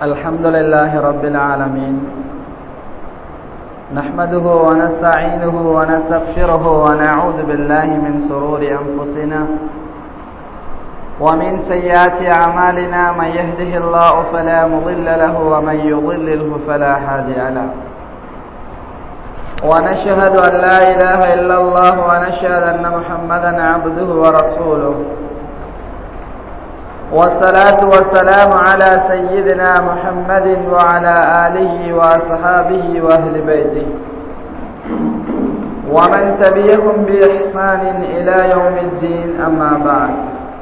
الحمد لله رب العالمين نحمده ونستعينه ونستغفره ونعوذ بالله من سرور أنفسنا ومن سيئات أعمالنا من يهده الله فلا مضل له ومن يضلله فلا هادي له ونشهد أن لا إله إلا الله ونشهد أن محمدا عبده ورسوله والصلاة والسلام على سيدنا محمد وعلى آله وأصحابه وأهل بيته ومن تبعهم بإحسان إلى يوم الدين أما بعد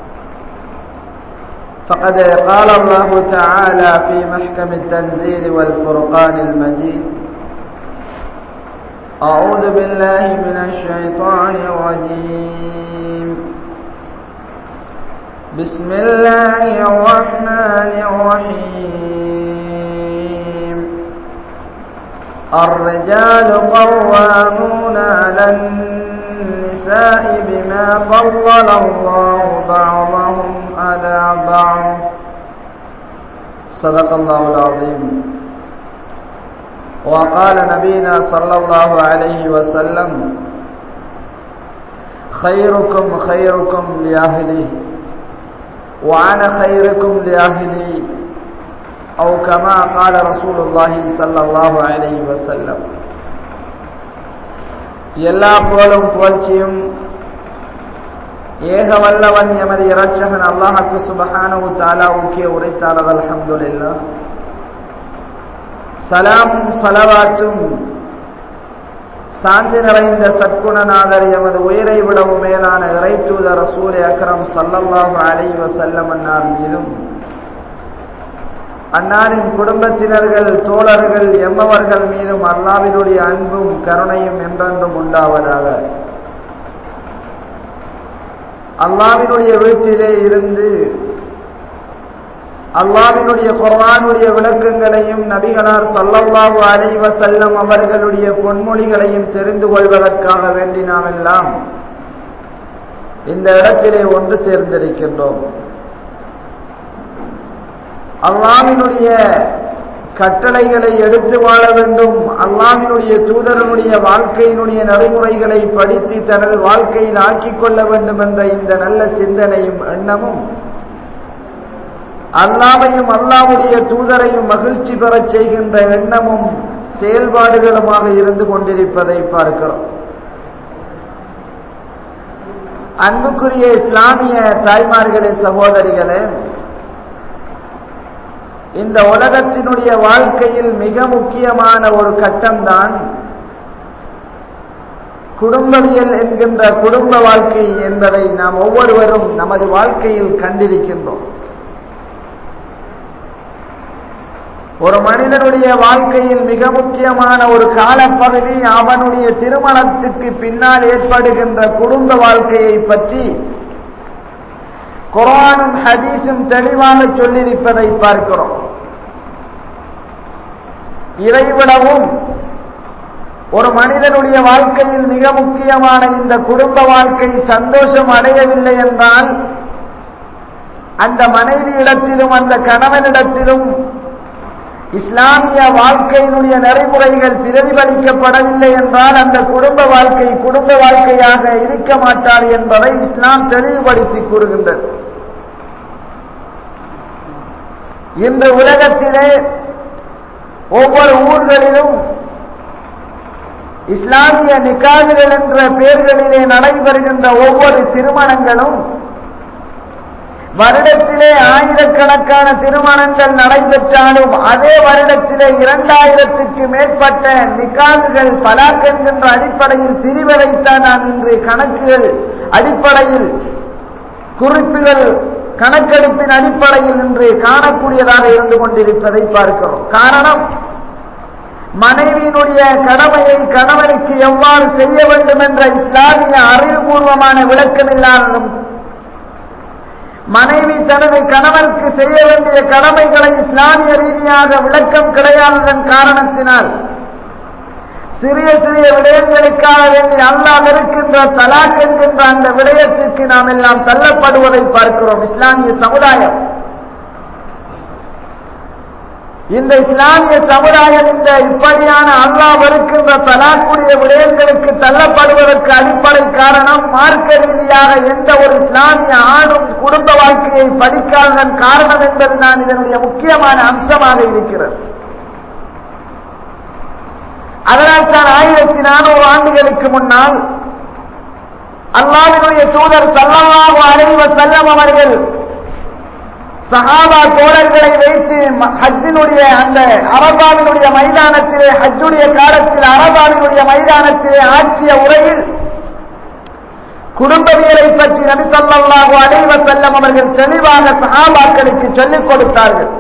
فقد قال الله تعالى في محكم التنزيل والفرقان المجيد أعوذ بالله من الشيطان الرجيم بسم الله الرحمن الرحيم الرجال قوامون على النساء بما فضل الله بعضهم على بعض صدق الله العظيم وقال نبينا صلى الله عليه وسلم خيركم خيركم لأهله وأنا خيركم لأهلي أو كما قال رسول الله صلى الله عليه وسلم எல்லா புகழும் புகழ்ச்சியும் ஏக வல்லவன் எமது இரட்சகன் அல்லாஹாக்கு சுபஹானவு தாலாவுக்கே உரைத்தாரது அல்ஹம்துலில்லா சலாமும் சலவாற்றும் சாந்தி நிறைந்த சற்குணநாதர் எமது உயிரை விடவும் மேலான இறை தூதர் ரசூல் அக்ரம் சல்லல்லாஹு அலை வசல்லம் அன்னார் மீதும் அன்னாரின் குடும்பத்தினர்கள் தோழர்கள் எம்மவர்கள் மீதும் அல்லாவினுடைய அன்பும் கருணையும் என்றென்றும் உண்டாவதாக அல்லாவினுடைய வீட்டிலே இருந்து அல்லாவினுடைய குர்ஆனுடைய விளக்கங்களையும் நபிகளார் சல்லல்லாஹு அலைவ செல்லம் அவர்களுடைய பொன்மொழிகளையும் தெரிந்து கொள்வதற்காக வேண்டி நாம் எல்லாம் இந்த இடத்திலே ஒன்று சேர்ந்திருக்கின்றோம் அல்லாவினுடைய கட்டளைகளை எடுத்து வாழ வேண்டும் அல்லாவினுடைய தூதரனுடைய வாழ்க்கையினுடைய நடைமுறைகளை படித்து தனது வாழ்க்கையில் ஆக்கிக் கொள்ள வேண்டும் என்ற இந்த நல்ல சிந்தனையும் எண்ணமும் அல்லாவையும் அல்லாவுடைய தூதரையும் மகிழ்ச்சி பெறச் செய்கின்ற எண்ணமும் செயல்பாடுகளுமாக இருந்து கொண்டிருப்பதை பார்க்கிறோம் அன்புக்குரிய இஸ்லாமிய தாய்மார்களே சகோதரிகளே இந்த உலகத்தினுடைய வாழ்க்கையில் மிக முக்கியமான ஒரு கட்டம்தான் குடும்பவியல் என்கின்ற குடும்ப வாழ்க்கை என்பதை நாம் ஒவ்வொருவரும் நமது வாழ்க்கையில் கண்டிருக்கின்றோம் ஒரு மனிதனுடைய வாழ்க்கையில் மிக முக்கியமான ஒரு காலப்பகுதி அவனுடைய திருமணத்துக்கு பின்னால் ஏற்படுகின்ற குடும்ப வாழ்க்கையை பற்றி குரானும் ஹதீஸும் தெளிவாக சொல்லியிருப்பதை பார்க்கிறோம் இதைவிடவும் ஒரு மனிதனுடைய வாழ்க்கையில் மிக முக்கியமான இந்த குடும்ப வாழ்க்கை சந்தோஷம் அடையவில்லை என்றால் அந்த மனைவி இடத்திலும் அந்த கணவனிடத்திலும் இஸ்லாமிய வாழ்க்கையினுடைய நடைமுறைகள் பிரதிபலிக்கப்படவில்லை என்றால் அந்த குடும்ப வாழ்க்கை குடும்ப வாழ்க்கையாக இருக்க மாட்டார் என்பதை இஸ்லாம் தெளிவுபடுத்தி கூறுகின்றது இன்று உலகத்திலே ஒவ்வொரு ஊர்களிலும் இஸ்லாமிய நிக்காதுகள் என்ற பெயர்களிலே நடைபெறுகின்ற ஒவ்வொரு திருமணங்களும் வருடத்திலே ஆயிரக்கணக்கான திருமணங்கள் நடைபெற்றாலும் அதே வருடத்திலே இரண்டாயிரத்துக்கு மேற்பட்ட நிக்காதுகள் பலாக் என்கின்ற அடிப்படையில் பிரிவதைத்தான் நாம் இன்று கணக்குகள் அடிப்படையில் குறிப்புகள் கணக்கெடுப்பின் அடிப்படையில் இன்று காணக்கூடியதாக இருந்து கொண்டிருப்பதை பார்க்கிறோம் காரணம் மனைவியினுடைய கடமையை கணவனுக்கு எவ்வாறு செய்ய வேண்டும் என்ற இஸ்லாமிய அறிவுபூர்வமான விளக்கம் இல்லாததும் மனைவி தனது கணவனுக்கு செய்ய வேண்டிய கடமைகளை இஸ்லாமிய ரீதியாக விளக்கம் கிடையாததன் காரணத்தினால் சிறிய சிறிய விடயங்களுக்காக வேண்டி அல்லாஹ் இருக்கின்ற தலாக் என்கின்ற அந்த விடயத்திற்கு நாம் எல்லாம் தள்ளப்படுவதை பார்க்கிறோம் இஸ்லாமிய சமுதாயம் இந்த இஸ்லாமிய சமுதாயம் இந்த இப்படியான அல்லாஹ் வெறுக்கின்ற தலாக்குடைய விடயங்களுக்கு தள்ளப்படுவதற்கு அடிப்படை காரணம் மார்க்க ரீதியாக எந்த ஒரு இஸ்லாமிய ஆணும் குடும்ப வாழ்க்கையை படிக்காததன் காரணம் என்பது நான் இதனுடைய முக்கியமான அம்சமாக இருக்கிறது அதனால் தான் ஆயிரத்தி நானூறு ஆண்டுகளுக்கு முன்னால் அல்லாவினுடைய தூதர் சல்லல்லாஹு அலைஹி வஸல்லம் அவர்கள் சஹாபா தோழர்களை வைத்து ஹஜ்ஜினுடைய அந்த அரபாவினுடைய மைதானத்திலே ஹஜ்ஜுடைய காலத்தில் அரபாவினுடைய மைதானத்திலே ஆற்றிய உரையில் குடும்பவியலை பற்றி நபி ஸல்லல்லாஹு அலைஹி வஸல்லம் அவர்கள் தெளிவாக சஹாபாக்களுக்கு சொல்லிக் கொடுத்தார்கள்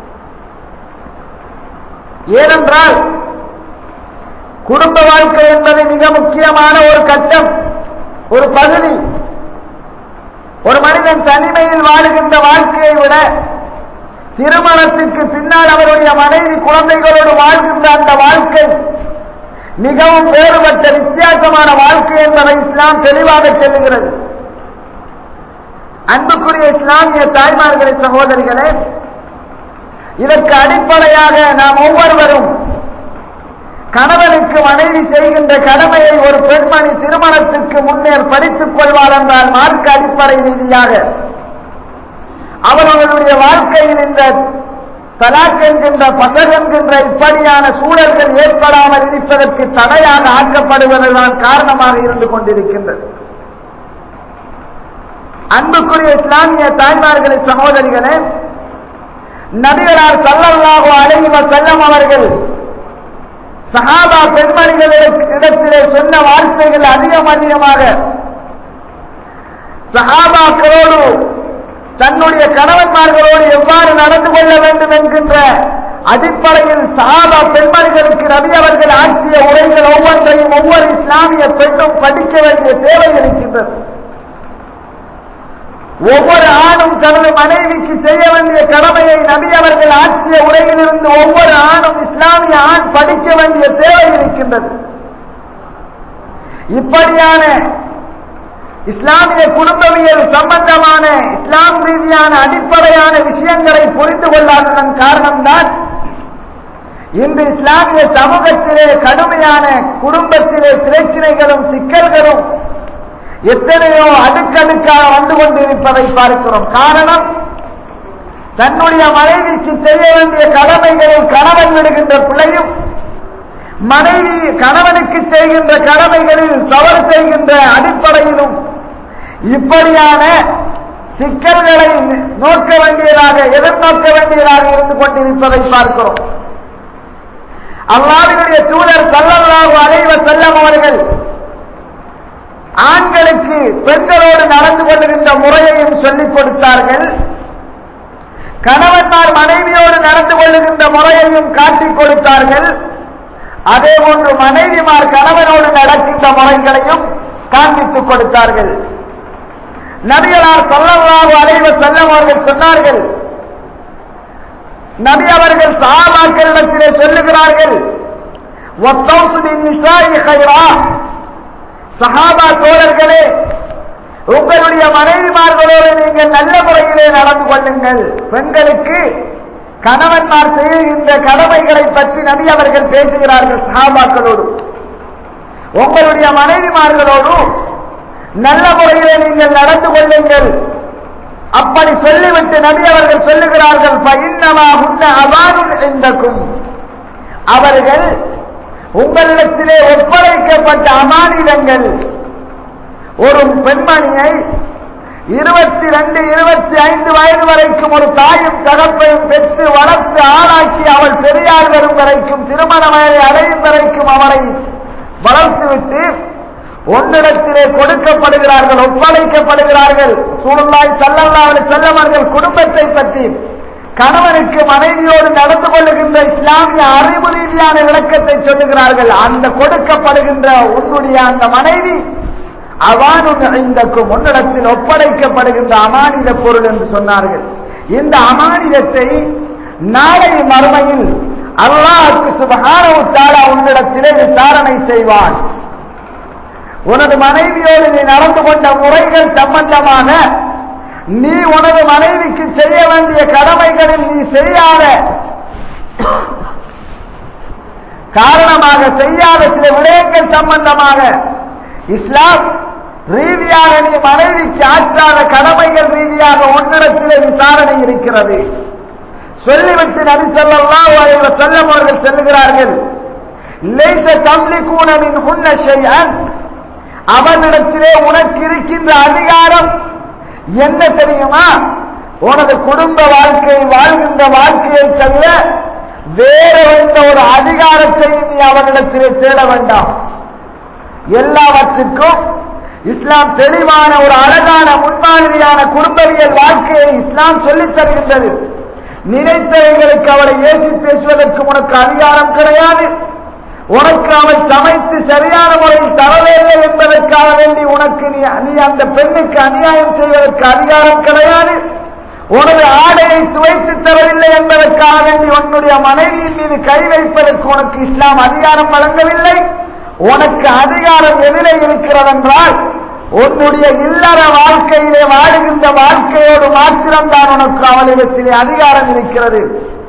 ஏனென்றால் குடும்ப வாழ்க்கை என்பது மிக முக்கியமான ஒரு கட்டம் ஒரு பகுதி ஒரு மனிதன் தனிமையில் வாழுகின்ற வாழ்க்கையை விட திருமணத்துக்கு பின்னால் அவருடைய மனைவி குழந்தைகளோடு வாழ்கின்ற அந்த வாழ்க்கை மிகவும் வேறுபட்ட வித்தியாசமான வாழ்க்கை என்பதை இஸ்லாம் தெளிவாக சொல்லுகிறது அன்புக்குரிய இஸ்லாமிய தாய்மார்களே சகோதரிகளே இதற்கு அடிப்படையாக நாம் ஒவ்வொருவரும் கணவனுக்கு மனைவி செய்கின்ற கடமையை ஒரு பெண்மணி திருமணத்திற்கு முன்னேர் படித்துக் கொள்வாள் என்றால் மார்க்க அடிப்படை ரீதியாக அவர்களுடைய வாழ்க்கையில் இந்த தலாக் என்கின்ற பசர் என்கின்ற இப்படியான சூழல்கள் ஏற்படாமல் இருப்பதற்கு தடையாக ஆக்கப்படுவதுதான் காரணமாக இருந்து கொண்டிருக்கின்றது அன்புக்குரிய இஸ்லாமிய தாய்மார்களே சகோதரிகளே நபிகளார் சல்லல்லாஹு அலைஹி வஸல்லம் அவர்கள் சஹாபா பெண்மணிகளிடத்திலே சொன்ன வார்த்தைகள் அதிகம் அதிகமாக சஹாபாக்களோடு தன்னுடைய கணவன்மார்களோடு எவ்வாறு நடந்து கொள்ள வேண்டும் என்கின்ற அடிப்படையில் சஹாபா பெண்மணிகளுக்கு நபி அவர்கள் ஆற்றிய உரைகள் ஒவ்வொன்றையும் ஒவ்வொரு இஸ்லாமிய பெண்ணும் படிக்க வேண்டிய தேவை இருக்கின்றது ஒவ்வொரு ஆணும் தனது மனைவிக்கு செய்ய வேண்டிய கடமையை நபி அவர்கள் ஆற்றிய உரையிலிருந்து ஒவ்வொரு ஆணும் இஸ்லாமிய ஆண் படிக்க வேண்டிய தேவை இருக்கின்றது இப்படியான இஸ்லாமிய குடும்பவியல் சம்பந்தமான இஸ்லாம் ரீதியான அடிப்படையான விஷயங்களை புரிந்து கொள்ளாததன் காரணம்தான் இன்று இஸ்லாமிய சமூகத்திலே கடுமையான குடும்பத்திலே பிரச்சனைகளும் சிக்கல்களும் எத்தனையோ அடுக்கடுக்காக வந்து கொண்டிருப்பதை பார்க்கிறோம் காரணம் தன்னுடைய மனைவிக்கு செய்ய வேண்டிய கடமைகளை கணவன் விடுகின்ற பிள்ளையும் மனைவி கணவனுக்கு செய்கின்ற கடமைகளில் தவறு செய்கின்ற அடிப்படையிலும் இப்படியான சிக்கல்களை நோக்க வேண்டியதாக எதிர்நோக்க வேண்டியதாக இருந்து கொண்டிருப்பதை பார்க்கிறோம் அல்லாவினுடைய தூதர் சல்லல்லாஹு அலைவ செல்லம் அவர்கள் ஆண்களுக்கு பெண்களோடு நடந்து கொள்ளுகின்ற முறையையும் சொல்லிக் கொடுத்தார்கள் கணவன்மார் மனைவியோடு நடந்து கொள்ளுகின்ற முறையையும் காட்டிக் கொடுத்தார்கள் அதே போன்று மனைவிமார் கணவனோடு நடக்கின்ற முறைகளையும் காண்பித்துக் கொடுத்தார்கள் நபிகளார் சொல்லல்லாஹு அலைவ செல்லம் அவர்கள் சொன்னார்கள் நபி அவர்கள் சஹாபாக்களிடத்திலே சொல்லுகிறார்கள் சஹாபா தோழர்களே உங்களுடைய மனைவிமார்களோடு நீங்கள் நல்ல முறையிலே நடந்து கொள்ளுங்கள் பெண்களுக்கு கணவன்மார் செய்கின்ற கடமைகளை பற்றி நபி அவர்கள் பேசுகிறார்கள் சஹாபாக்களோடு உங்களுடைய மனைவிமார்களோடு நல்ல முறையிலே நீங்கள் நடந்து கொள்ளுங்கள் அப்படி சொல்லிவிட்டு நபி அவர்கள் சொல்லுகிறார்கள் அவர்கள் உங்களிடத்திலே ஒப்படைக்கப்பட்ட அமானிதங்கள் ஒரு பெண்மணியை இருபத்தி ரெண்டு இருபத்தி ஐந்து வயது வரைக்கும் ஒரு தாயும் தகப்பையும் பெற்று வளர்த்து ஆளாக்கி அவள் பெரியார் வரும் வரைக்கும் திருமண வயதை அடையும் வரைக்கும் அவரை வளர்த்துவிட்டு ஒன்னிடத்திலே கொடுக்கப்படுகிறார்கள் ஒப்படைக்கப்படுகிறார்கள் சூழலாய் சல்லல்லாவில் செல்லவர்கள் குடும்பத்தை பற்றி கணவனுக்கு மனைவியோடு நடந்து கொள்ளுகின்ற இஸ்லாமிய அறிவு ரீதியான விளக்கத்தை சொல்லுகிறார்கள் அந்த கொடுக்கப்படுகின்ற உன்னுடைய அந்த மனைவி அவானுக்கும் உன்னிடத்தில் ஒப்படைக்கப்படுகின்ற அமானித பொருள் என்று சொன்னார்கள் இந்த அமானிதத்தை நாளை மறுமையில் அல்லாஹுக்கு சுபகானவு தாலா உன்னிடத்திலே விசாரணை செய்வான் உனது மனைவியோடு நீ நடந்து கொண்ட முறைகள் சம்பந்தமாக நீ உனது மனைவிக்கு செய்ய வேண்டிய கடமைகளில் நீ செய்யாத காரணமாக செய்யாத சில விடயங்கள் சம்பந்தமாக இஸ்லாம் ரீதியாக நீ மனைவிக்கு ஆற்றாத கடமைகள் ரீதியாக ஒன்னிடத்திலே விசாரணை இருக்கிறது சொல்லிவிட்டு நபி ஸல்லல்லாஹு அலைஹி வஸல்லம் அவர்கள் சொல்லுகிறார்கள் லைஸ தம்லிகூன மின் ஹுன்ன ஷைஅன் அவனிடத்திலே உனக்கு இருக்கின்ற அதிகாரம் என்ன தெரியுமா உனது குடும்ப வாழ்க்கை வாழ்கின்ற வாழ்க்கையை தவிர வேற எந்த ஒரு அதிகாரத்தையும் நீ அவனிடத்திலே தேட வேண்டாம் எல்லாவற்றுக்கும் இஸ்லாம் தெளிவான ஒரு அழகான முன்மாதிரியான குடும்பவியல் வாழ்க்கையை இஸ்லாம் சொல்லித் தருகின்றது நினைத்தவைகளுக்கு அவளை ஏசி பேசுவதற்கு உனக்கு அதிகாரம் கிடையாது உனக்கு அவள் சமைத்து சரியான முறையில் தரவில்லை என்பதற்காக வேண்டி உனக்கு நீ நீ அந்த பெண்ணுக்கு அநியாயம் செய்வதற்கு அதிகாரம் கிடையாது உனது ஆடையை துவைத்து தரவில்லை என்பதற்காக வேண்டி உன்னுடைய மனைவியின் மீது கை வைப்பதற்கு உனக்கு இஸ்லாம் அதிகாரம் வழங்கவில்லை உனக்கு அதிகாரம் எதிலே இருக்கிறது என்றால் உன்னுடைய இல்லற வாழ்க்கையிலே வாழுகின்ற வாழ்க்கையோடு மாத்திரம்தான் உனக்கு அவளிடத்திலே அதிகாரம் இருக்கிறது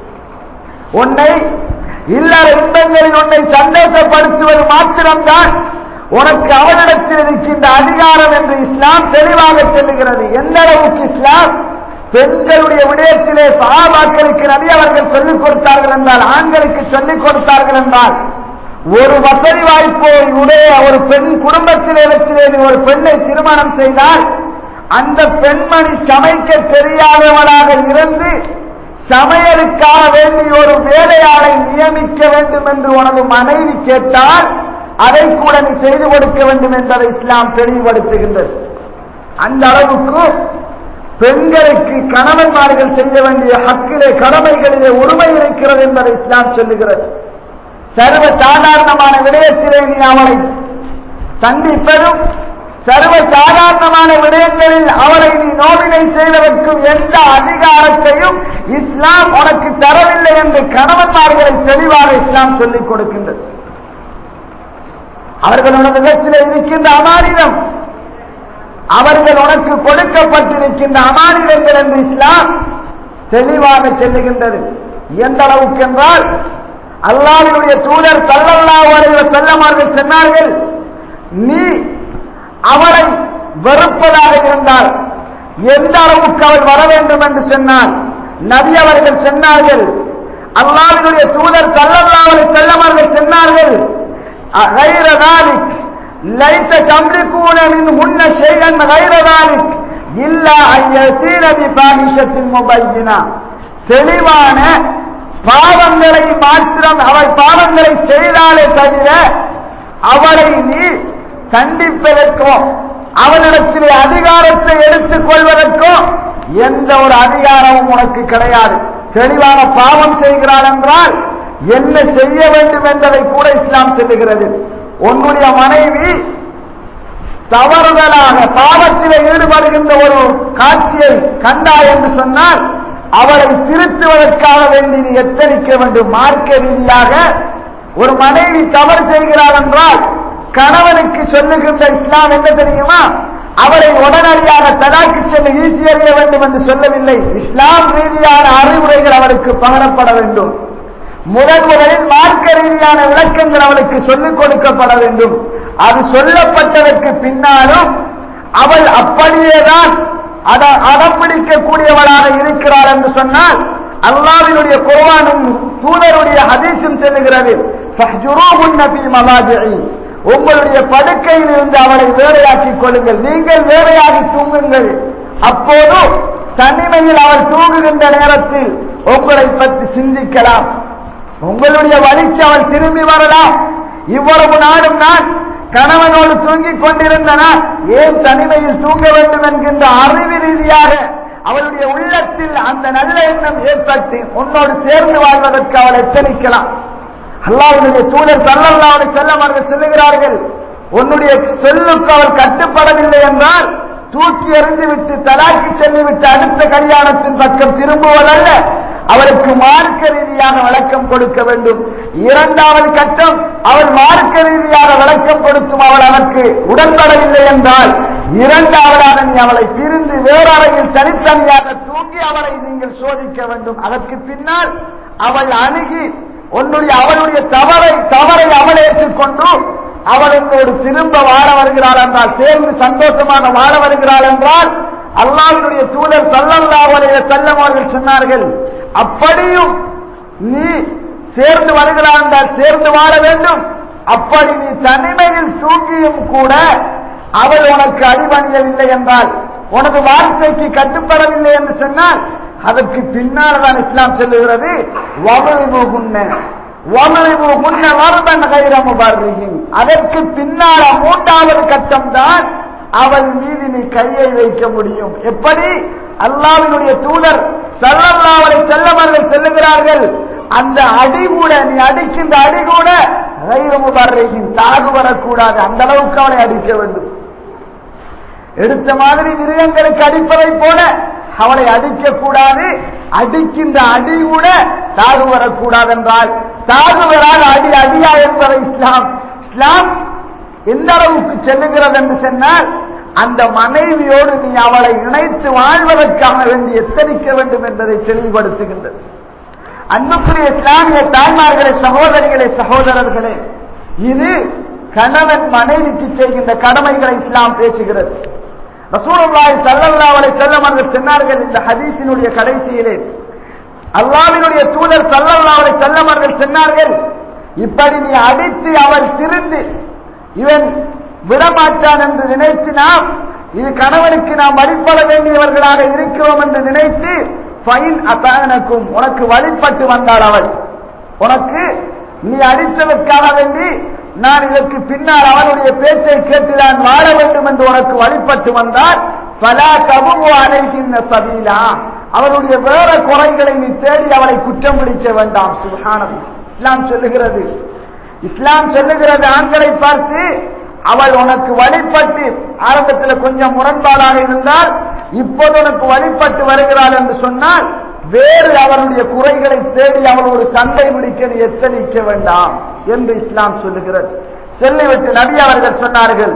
உன்னை இல்லற இன்பங்களில் உன்னை சந்தோஷப்படுத்துவது மாத்திரம்தான் உனக்கு அவனிடத்தில் இருக்கின்ற அதிகாரம் என்று இஸ்லாம் தெளிவாக சொல்லுகிறது எந்த அளவுக்கு இஸ்லாம் பெண்களுடைய விடயத்திலே சகாபாக்களுக்கு நபி அவர்கள் சொல்லிக் கொடுத்தார்கள் என்றால் ஆண்களுக்கு சொல்லிக் கொடுத்தார்கள் என்றால் ஒரு வசதி வாய்ப்பை உடைய ஒரு பெண் குடும்பத்திலே நீ ஒரு பெண்ணை திருமணம் செய்தால் அந்த பெண்மணி சமைக்க தெரியாதவளாக இருந்து சமையலுக்காக வேண்டி ஒரு வேலையாளை நியமிக்க வேண்டும் என்று உனது மனைவி கேட்டால் அதை கூட நீ செய்து கொடுக்க வேண்டும் என்பதை இஸ்லாம் தெளிவுபடுத்துகின்றது அந்த அளவுக்கு பெண்களுக்கு கணவன்மார்கள் செய்ய வேண்டிய ஹக்கிலே கடமைகளிலே உரிமை இருக்கிறது என்பதை இஸ்லாம் சொல்லுகிறது சர்வ சாதாரணமான விடயத்திலே நீ அவளை சந்திப்பதும் சர்வ சாதாரணமான விடயங்களில் அவளை நீ நோவினை செய்வதற்கும் எந்த அதிகாரத்தையும் இஸ்லாம் உனக்கு தரவில்லை என்று கணவன்மார்களை தெளிவாக இஸ்லாம் சொல்லிக் கொடுக்கின்றது அவர்களோட இடத்திலே இருக்கின்ற அமானிதம் அவர்கள் உனக்கு கொடுக்கப்பட்டிருக்கின்ற அமானிதங்கள் என்று இஸ்லாம் தெளிவாக செல்லுகின்றது எந்த அளவுக்கு என்றால் அல்லாவினுடைய தூதர் சல்லல்லாஹு அலைஹி வஸல்லம் அவர்கள் சொன்னார்கள் நீ அவளை வெறுப்பதாக இருந்தால் எந்த அளவுக்கு அவள் வர வேண்டும் என்று சொன்னால் நபி அவர்கள் சொன்னார்கள் அல்லாவினுடைய தூதர் சல்லல்லாஹு அலைஹி வஸல்லம் அவர்கள் சொன்னார்கள் غير ذلك ليس تملكون منهن شيئا غير ذلك إلا أن يأتين بفاحشة مبينة தெளிவான பாவங்களை மாத்திரம் அவள் பாவங்களை செய்தாலே தவிர அவளை நீ கண்டிப்பதற்கோ அவளிடத்திலே அதிகாரத்தை எடுத்துக் கொள்வதற்கோ எந்த ஒரு அதிகாரமும் உனக்கு கிடையாது தெளிவான பாவம் செய்கிறாள் என்றால் என்ன செய்ய வேண்டும் என்பதை கூட இஸ்லாம் சொல்லுகிறது உன்னுடைய மனைவி தவறுதலாக பாவத்தில் ஈடுபடுகின்ற ஒரு காட்சியை கண்டாய் என்று சொன்னால் அவளை திருத்துவதற்காக வேண்டி நீ எச்சரிக்க வேண்டும் மார்க்க ரீதியாக ஒரு மனைவி தவறு செய்கிறாள் என்றால் கணவனுக்கு சொல்லுகின்ற இஸ்லாம் என்ன தெரியுமா அவளை உடனடியாக தலாக்கு செல்ல வீசி எறிய வேண்டும் என்று சொல்லவில்லை இஸ்லாம் ரீதியான அறிவுரைகள் அவளுக்கு பகரப்பட வேண்டும் முதல் முதலில் மார்க்க ரீதியான விளக்கங்கள் அவளுக்கு சொல்லிக் கொடுக்கப்பட வேண்டும் அது சொல்லப்பட்டதற்கு பின்னாலும் அவள் அப்படியேதான் அடம்பிடிக்கக்கூடியவளாக இருக்கிறாள் என்று சொன்னால் அல்லாவினுடைய குர்வானும் தூதருடைய ஹதீஸும் செல்லுகிறது உங்களுடைய படுக்கையில் இருந்து அவளை வேலையாக்கிக் கொள்ளுங்கள் நீங்கள் வேலையாகி தூங்குங்கள் அப்போது தனிமையில் அவள் தூங்குகின்ற நேரத்தில் உங்களை பற்றி சிந்திக்கலாம் உங்களுடைய வழிக்கு அவள் திரும்பி வரலாம் இவ்வளவு நாளும் நான் கணவனோடு தூங்கிக் கொண்டிருந்தனா ஏன் தனிமையில் தூங்க வேண்டும் என்கின்ற அறிவு ரீதியாக அவளுடைய உள்ளத்தில் அந்த நல்ல எண்ணம் ஏற்பட்டு உன்னோடு சேர்ந்து வாழ்வதற்கு அவள் எச்சரிக்கலாம் அல்லாவுடைய தூதர் சல்லல்லாவுடைய செல்லம் அவர்கள் சொல்லுகிறார்கள் உன்னுடைய சொல்லுக்கு அவள் கட்டுப்படவில்லை என்றால் தூக்கி எறிந்துவிட்டு தலாக்கி செல்லிவிட்டு அடுத்த கல்யாணத்தின் பக்கம் திரும்புவதல்ல அவளுக்கு மார்க்க ரீதியாக விளக்கம் கொடுக்க வேண்டும் இரண்டாவது கட்டம் அவள் மார்க்க ரீதியாக விளக்கம் கொடுத்தும் அவள் அதற்கு உடன்படவில்லை என்றால் இரண்டாவதாக நீ அவளை பிரிந்து வேறறையில் தனித்தனியாக தூங்கி அவளை நீங்கள் சோதிக்க வேண்டும் அதற்கு பின்னால் அவள் அணுகி உன்னுடைய அவளுடைய தவறை தவறை அவள் ஏற்றுக்கொண்டு அவள் என்னோடு திரும்ப வாழ வருகிறாள் என்றால் சேர்ந்து சந்தோஷமாக வாழ வருகிறாள் என்றால் அல்லாஹ்வினுடைய தூதர் சல்லல்லாஹுடைய செல்லம் அவர்கள் சொன்னார்கள் அப்படியும் நீ சேர்ந்து வருகிறாள் என்றால் சேர்ந்து வாழ வேண்டும் அப்படி நீ தனிமையில் தூங்கியும் கூட அவள் உனக்கு அடிபணியவில்லை என்றால் உனது வார்த்தைக்கு கட்டுப்படவில்லை என்று சொன்னால் அதற்கு பின்னால் தான் இஸ்லாம் சொல்லுகிறது வமரிபுகுன்ன வமரிபுகுன்ன வர்பன் கைரமுபாரியும் அதற்கு பின்னால மூன்றாவது கட்டம் தான் அவள் மீது நீ கையை வைக்க முடியும் எப்படி அல்லாவினுடைய தூதர் சல்லல்லாவலை செல்லவர்கள் செல்லுகிறார்கள் அந்த அடி கூட நீ அடிக்கின்ற அடி கூட கைரமுபாரியும் தாகு வரக்கூடாது அந்த அளவுக்கு அவளை அடிக்க வேண்டும் எடுத்த மாதிரி மிருகங்களுக்கு அடிப்பதை போல அவளை அடிக்க கூடாது அடிக்கின்ற அடி கூட தாகு வரக்கூடாது என்றால் தாகுவரால் அடி அடியா என்பதை இஸ்லாம் இஸ்லாம் எந்த அளவுக்கு செல்லுகிறது என்று சொன்னால் அந்த மனைவியோடு நீ அவளை இணைத்து வாழ்வதற்காக வேண்டி எத்தனிக்க வேண்டும் என்பதை தெளிவுபடுத்துகின்றது அன்புக்குரிய இஸ்லாமிய தாய்மார்களே சகோதரிகளே சகோதரர்களே இது கணவன் மனைவிக்கு செய்கின்ற கடமைகளை இஸ்லாம் பேசுகிறது ரசூலுல்லாஹி ஸல்லல்லாஹு அலைஹி வஸல்லம் அவர்கள் சொன்னார்கள் இந்த ஹதீஸினுடைய கடைசியிலே அல்லாஹ்வினுடைய தூதர் ஸல்லல்லாஹு அலைஹி வஸல்லம் அவர்கள் சொன்னார்கள் இப்படி நீ அடித்து அவள் திருந்து இவன் விடமாட்டான் என்று நினைத்து நாம் இது கணவனுக்கு நாம் வழிபட வேண்டியவர்களாக இருக்கிறோம் என்று நினைத்து ஃபைன் அத்தானக்கும் உனக்கு வழிபட்டு வந்தாள் அவள் உனக்கு நீ அடித்ததற்காக வேண்டி நான் இதற்கு பின்னால் அவனுடைய பேச்சை கேட்டு நான் வாழ வேண்டும் என்று உனக்கு வழிபட்டு வந்தால் பல தபுவோ அலைகின்ற சபீலா அவனுடைய வேற குறைகளை நீ தேடி அவளை குற்றம் பிடிக்க வேண்டாம் சுகானம் இஸ்லாம் சொல்லுகிறது இஸ்லாம் சொல்லுகிறது ஆண்களை பார்த்து அவள் உனக்கு வழிபட்டு ஆரம்பத்தில் கொஞ்சம் முரண்பாடாக இருந்தால் இப்போது உனக்கு வழிபட்டு வருகிறாள் என்று சொன்னால் வேறு அவருடைய குறைகளை தேடி அவளோடு சண்டை முடிக்க நீ எத்தனிக்க வேண்டாம் என்று இஸ்லாம் சொல்லுகிறது சொல்லிவிட்டு நபி அவர்கள் சொன்னார்கள்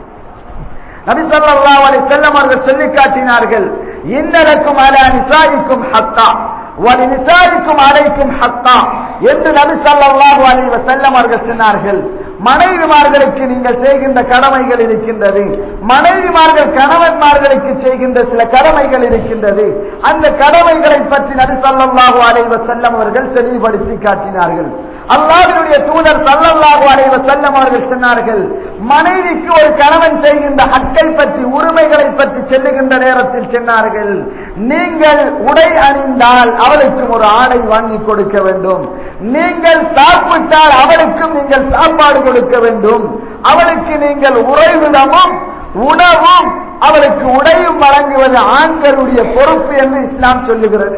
நபி ஸல்லல்லாஹு அலைஹி வஸல்லம் அவர்கள் சொல்லி காட்டினார்கள் இன்னலக்கும் அலா நிசாயிக்கும் ஹத்தா வலி நிசாயிக்கும் அலைக்கும் ஹத்தா என்று நபி ஸல்லல்லாஹு அலைஹி வஸல்லம் அவர்கள் சொன்னார்கள் மனைவிமார்களுக்கு நீங்கள் செய்கின்ற கடமைகள் இருக்கின்றது மனைவிமார்கள் கணவன்மார்களுக்கு செய்கின்ற சில கடமைகள் இருக்கின்றது அந்த கடமைகளை பற்றி நபி ஸல்லல்லாஹு அலைஹி வஸல்லம் அவர்கள் தெளிவுபடுத்தி காட்டினார்கள் அல்லாஹ்வினுடைய தூதர் ஸல்லல்லாஹு அலைஹி வஸல்லம் அவர்கள் சொன்னார்கள் மனைவிக்கு ஒரு கணவன் செய்கின்ற ஹக்கை பற்றி உரிமைகளை பற்றி செல்லுகின்ற நேரத்தில் சொன்னார்கள் நீங்கள் உடை அணிந்தால் அவளுக்கும் ஒரு ஆடை வாங்கி கொடுக்க வேண்டும் நீங்கள் சாப்பிட்டால் அவளுக்கும் நீங்கள் சாப்பாடு கொடுக்க வேண்டும் அவளுக்கு நீங்கள் உறைவிடமும் உணவும் அவளுக்கு உடையும் வழங்குவது ஆண்களுடைய பொறுப்பு என்று இஸ்லாம் சொல்லுகிறது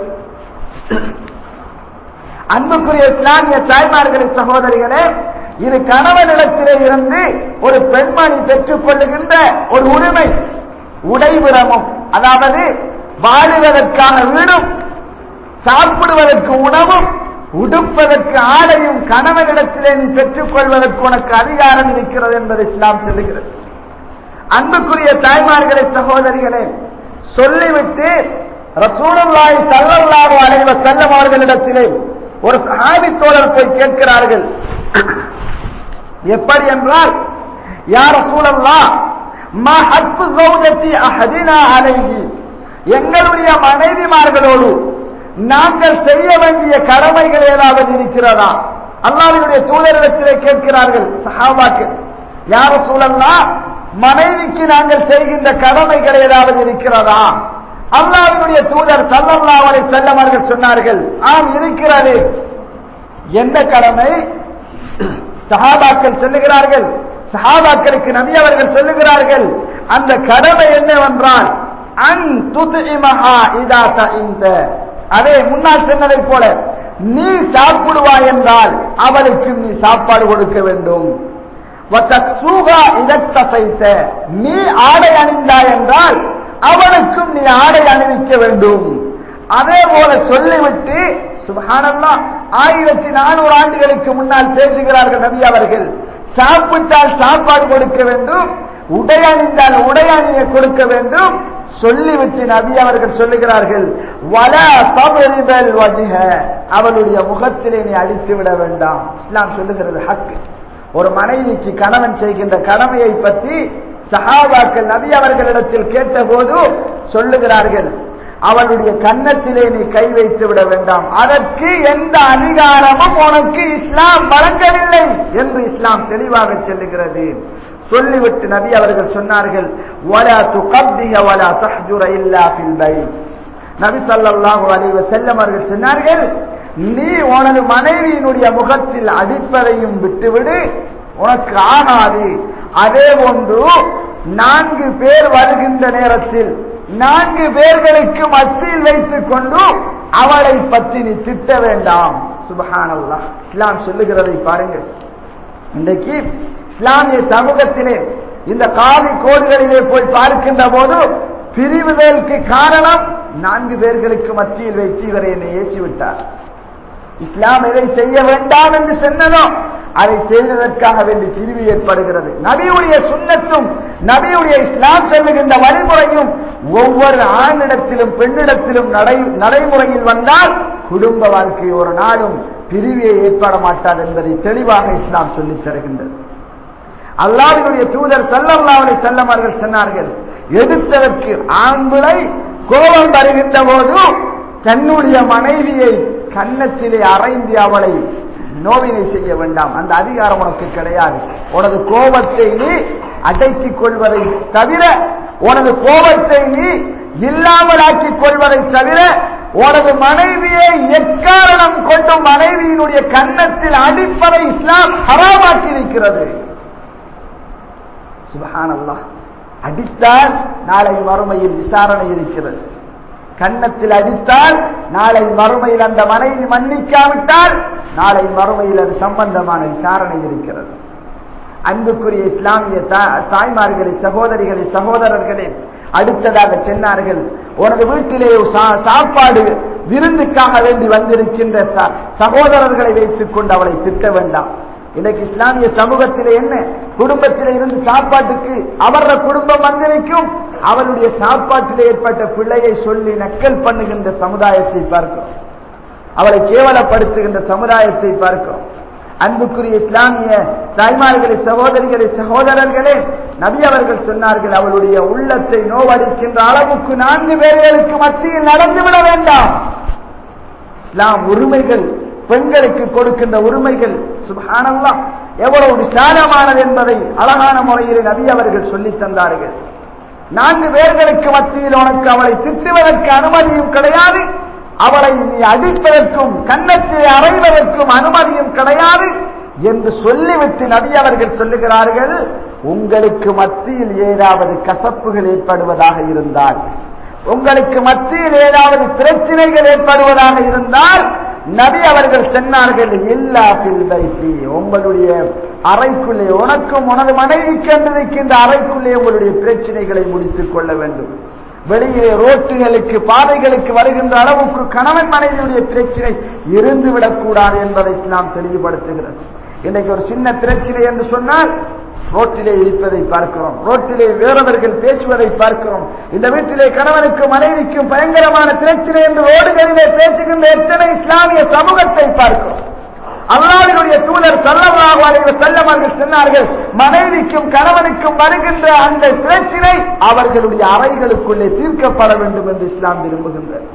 அன்புக்குரிய இஸ்லாமிய தாய்மார்களே சகோதரிகளே இது கணவனிடத்திலே இருந்து ஒரு பெண்மணி பெற்றுக் கொள்ளுகின்ற ஒரு உரிமை உடைவிடமும் அதாவது வாழுவதற்கான வீடும் சாப்பிடுவதற்கு உணவும் உடுப்பதற்கு ஆடையும் கணவனிடத்திலே நீ பெற்றுக் கொள்வதற்கு உனக்கு அதிகாரம் இருக்கிறது என்பது இஸ்லாம் சொல்லுகிறது அன்புக்குரிய தாய்மார்களே சகோதரிகளே சொல்லிவிட்டு ரசூலுல்லாஹி ஸல்லல்லாஹு அலைஹி வஸல்லம் அவர்களிடத்திலே ஒரு சஹாபி தோழர் போய் கேட்கிறார்கள் எப்படி என்றால் யார் ரசூலல்லா மா ஹக்கு ஜௌஜத்தி அஹதினா அலைஹி எங்களுடைய மனைவிமார்களோடு நாங்கள் செய்ய வேண்டிய கடமைகள் ஏதாவது இருக்கிறதா அல்லாஹ்வினுடைய தூதரிடத்திலே கேட்கிறார்கள் சஹாபாக்கு யார் ரசூலல்லா மனைவிக்கு நாங்கள் செய்கின்ற கடமைகள் ஏதாவது இருக்கிறதா அல்லாஹ்வினுடைய தூதர் சல்லல்லாஹு அலைஹி வஸல்லம் அவர்கள் சொன்னார்கள் ஆம் இருக்கிறது என்ன கடமை சஹாபாக்கள் சொல்லுகிறார்கள் சஹாபாக்களுக்கு நபி அவர்கள் சொல்லுகிறார்கள் அந்த கடமை என்னவென்றால் அன் துத்இமஹா இதா தஇந்த அதே முன்னால் சொன்னதை போல நீ சாப்பிடுவாய் என்றால் அவளுக்கு நீ சாப்பாடு கொடுக்க வேண்டும் வதக்ஸூஹா இதத்தசைத்த நீ ஆடை அணிந்தாய் என்றால் அவனுக்கும் நீ ஆடை அணிவிக்க வேண்டும் அதே போல சொல்லிவிட்டு சுபஹானல்லா ஆயிரத்தி நானூறு ஆண்டுகளுக்கு முன்னால் பேசுகிறார்கள் நபி அவர்கள் சாப்பிட்டால் சாப்பாடு கொடுக்க வேண்டும் உடை அணிந்தால் உடை அணிய கொடுக்க வேண்டும் சொல்லிவிட்டு நபி அவர்கள் சொல்லுகிறார்கள் வல தவறிபல் வஜ்ஹ அவளுடைய முகத்திலே நீ அடித்து விட வேண்டாம் இஸ்லாம் சொல்லுகிறது ஹக்கு ஒரு மனைவிக்கு கணவன் செய்கின்ற கடமையை பற்றி சஹாபாக்கள் நபி அவர்களிடத்தில் கேட்டபோது சொல்லுகிறார்கள் அவளுடைய கன்னத்திலே நீ கை வைத்து விட வேண்டாம் அதற்கு எந்த அதிகாரமும் உனக்கு இஸ்லாம் வழங்கவில்லை என்று இஸ்லாம் தெளிவாக சொல்லுகிறது சொல்லிவிட்டு நபி அவர்கள் சொன்னார்கள் وَلَا تُقَبِّهَ وَلَا تَحْجُرَ إِلَّا فِي الْبَيْتِ நபி ஸல்லல்லாஹு அலைஹி வஸல்லம் அவர்கள் சொன்னார்கள் நீ உனது மனைவியினுடைய முகத்தில் அடிப்பதையும் விட்டுவிடு உனக்கு ஆகாது அதே போன்று நான்கு பேர் வருகின்ற நேரத்தில் நான்கு பேர்களுக்கு மத்தியில் வைத்துக் கொண்டு அவளை பற்றி நீ திட்ட வேண்டாம் சுபஹானல்லாஹ் இஸ்லாம் சொல்லுகிறதை பாருங்கள் இன்றைக்கு இஸ்லாமிய சமூகத்திலே இந்த காதி கோடுகளிலே போய் பார்க்கின்ற போது பிரிவுதலுக்கு காரணம் நான்கு பேர்களுக்கு மத்தியில் வைத்து இவரை என்னை ஏற்றி விட்டார் இஸ்லாம் எதை செய்ய வேண்டாம் என்று சொன்னதோ அதை செய்ததற்காக வேண்டி பிரிவு ஏற்படுகிறது நபியுடைய சுண்ணத்தும் நபியுடைய இஸ்லாம் சொல்லுகின்ற வழிமுறையும் ஒவ்வொரு ஆணிடத்திலும் பெண்ணிடத்திலும் நடை நடைமுறையில் வந்தால் குடும்ப வாழ்க்கை ஒரு நாளும் பிரிவே ஏற்பட மாட்டாது என்பதை தெளிவாக இஸ்லாம் சொல்லித் தருகின்றது அல்லாவினுடைய தூதர் சல்லல்லாவலை செல்லமார்கள் சொன்னார்கள் எடுத்ததற்கு ஆண்பிளை கோபம் வருகின்ற போது தன்னுடைய மனைவியை கன்னத்திலே அரைந்து அவளை நோவினை செய்ய வேண்டாம் அந்த அதிகாரம் உனக்கு கிடையாது உனது கோபத்தை நீ அடக்கிக் கொள்வதை தவிர உனது கோபத்தை நீ இல்லாமல் ஆக்கிக் கொள்வதை தவிர உனது மனைவியை எக்காரணம் கொண்டு மனைவியினுடைய கன்னத்தில் அடிப்பதை இஸ்லாம் ஹராமாக்கி இருக்கிறது சுபஹானல்லாஹ் அடித்தால் நாளை மறுமையில் விசாரணை இருக்கிறது கன்னத்தில் அடித்தால் நாளை மறுமையில் அந்த மனைவி மன்னிக்காவிட்டால் நாளை மறுமையில் அது சம்பந்தமான விசாரணை இருக்கிறது அன்புக்குரிய இஸ்லாமிய தாய்மார்களே சகோதரிகளே சகோதரர்களே அடுத்ததாக சொன்னார்கள் உனது வீட்டிலே சாப்பாடு விருந்துக்காக வேண்டி வந்திருக்கின்ற சகோதரர்களை வைத்துக் கொண்டு அவளை திட்ட வேண்டாம் இன்னைக்கு இஸ்லாமிய சமூகத்திலே என்ன குடும்பத்திலே இருந்து சாப்பாட்டுக்கு அவர குடும்பம் வந்திருக்கும் அவருடைய சாப்பாட்டில் ஏற்பட்ட பிள்ளையை சொல்லி நக்கல் பண்ணுகின்ற சமுதாயத்தை பார்க்கிறோம் அவளை கேவலப்படுத்துகின்ற சமுதாயத்தை பார்க்கிறோம் அன்புக்குரிய இஸ்லாமிய தாய்மார்களே சகோதரிகளே சகோதரர்களே நபி அவர்கள் சொன்னார்கள் அவளுடைய உள்ளத்தை நோவடிக்கின்ற அளவுக்கு நான்கு பேர்களுக்கு மத்தியில் நடந்துவிட வேண்டாம் இஸ்லாம் உரிமைகள் பெண்களுக்கு கொடுக்கின்ற உரிமைகள் சுபானல்லாம் எவ்வளவு விசாலமானது என்பதை அழகான முறையில் நபி அவர்கள் சொல்லித் தந்தார்கள் நான்கு பேர்களுக்கு மத்தியில் உனக்கு அவளை திட்டுவதற்கு அனுமதியும் கிடையாது அவளை நீ அடிப்பதற்கும் கன்னத்தை அறைவதற்கும் அனுமதியும் கிடையாது என்று சொல்லிவிட்டு நபி அவர்கள் சொல்லுகிறார்கள் உங்களுக்கு மத்தியில் ஏதாவது கசப்புகள் ஏற்படுவதாக இருந்தால் உங்களுக்கு மத்தியில் ஏதாவது பிரச்சனைகள் ஏற்படுவதாக இருந்தால் நபி அவர்கள் சொன்னார்கள் இல்லா பில்பைத்தி உங்களுடைய அறைக்குள்ளே உனக்கும் உனது மனைவிக்கு என்று இருக்கின்ற அறைக்குள்ளே உங்களுடைய பிரச்சனைகளை முடித்துக் கொள்ள வேண்டும் வெளியே ரோட்டுகளுக்கு பாதைகளுக்கு வருகின்ற அளவுக்கு கணவன் மனைவியுடைய பிரச்சனை இருந்துவிடக் கூடாது என்பதை நாம் தெளிவுபடுத்துகிறது இன்னைக்கு ஒரு சின்ன பிரச்சனை என்று சொன்னால் ரோட்டிலே இருப்பதை பார்க்கிறோம் ரோட்டிலே வேறவர்கள் பேசுவதை பார்க்கிறோம் இந்த வீட்டிலே கணவனுக்கும் மனைவிக்கும் பயங்கரமான பிரச்சனை என்று ரோடுகளிலே பேசுகின்ற எத்தனை இஸ்லாமிய சமூகத்தை பார்க்கிறோம் அல்லாவினுடைய தூதர் சல்லல்லாஹு அலைஹி வஸல்லம் அவர்கள் சொன்னார்கள் மனைவிக்கும் கணவனுக்கும் வருகின்ற அந்த பிரச்சனை அவர்களுடைய அறைகளுக்குள்ளே தீர்க்கப்பட வேண்டும் என்று இஸ்லாம் விரும்புகின்றது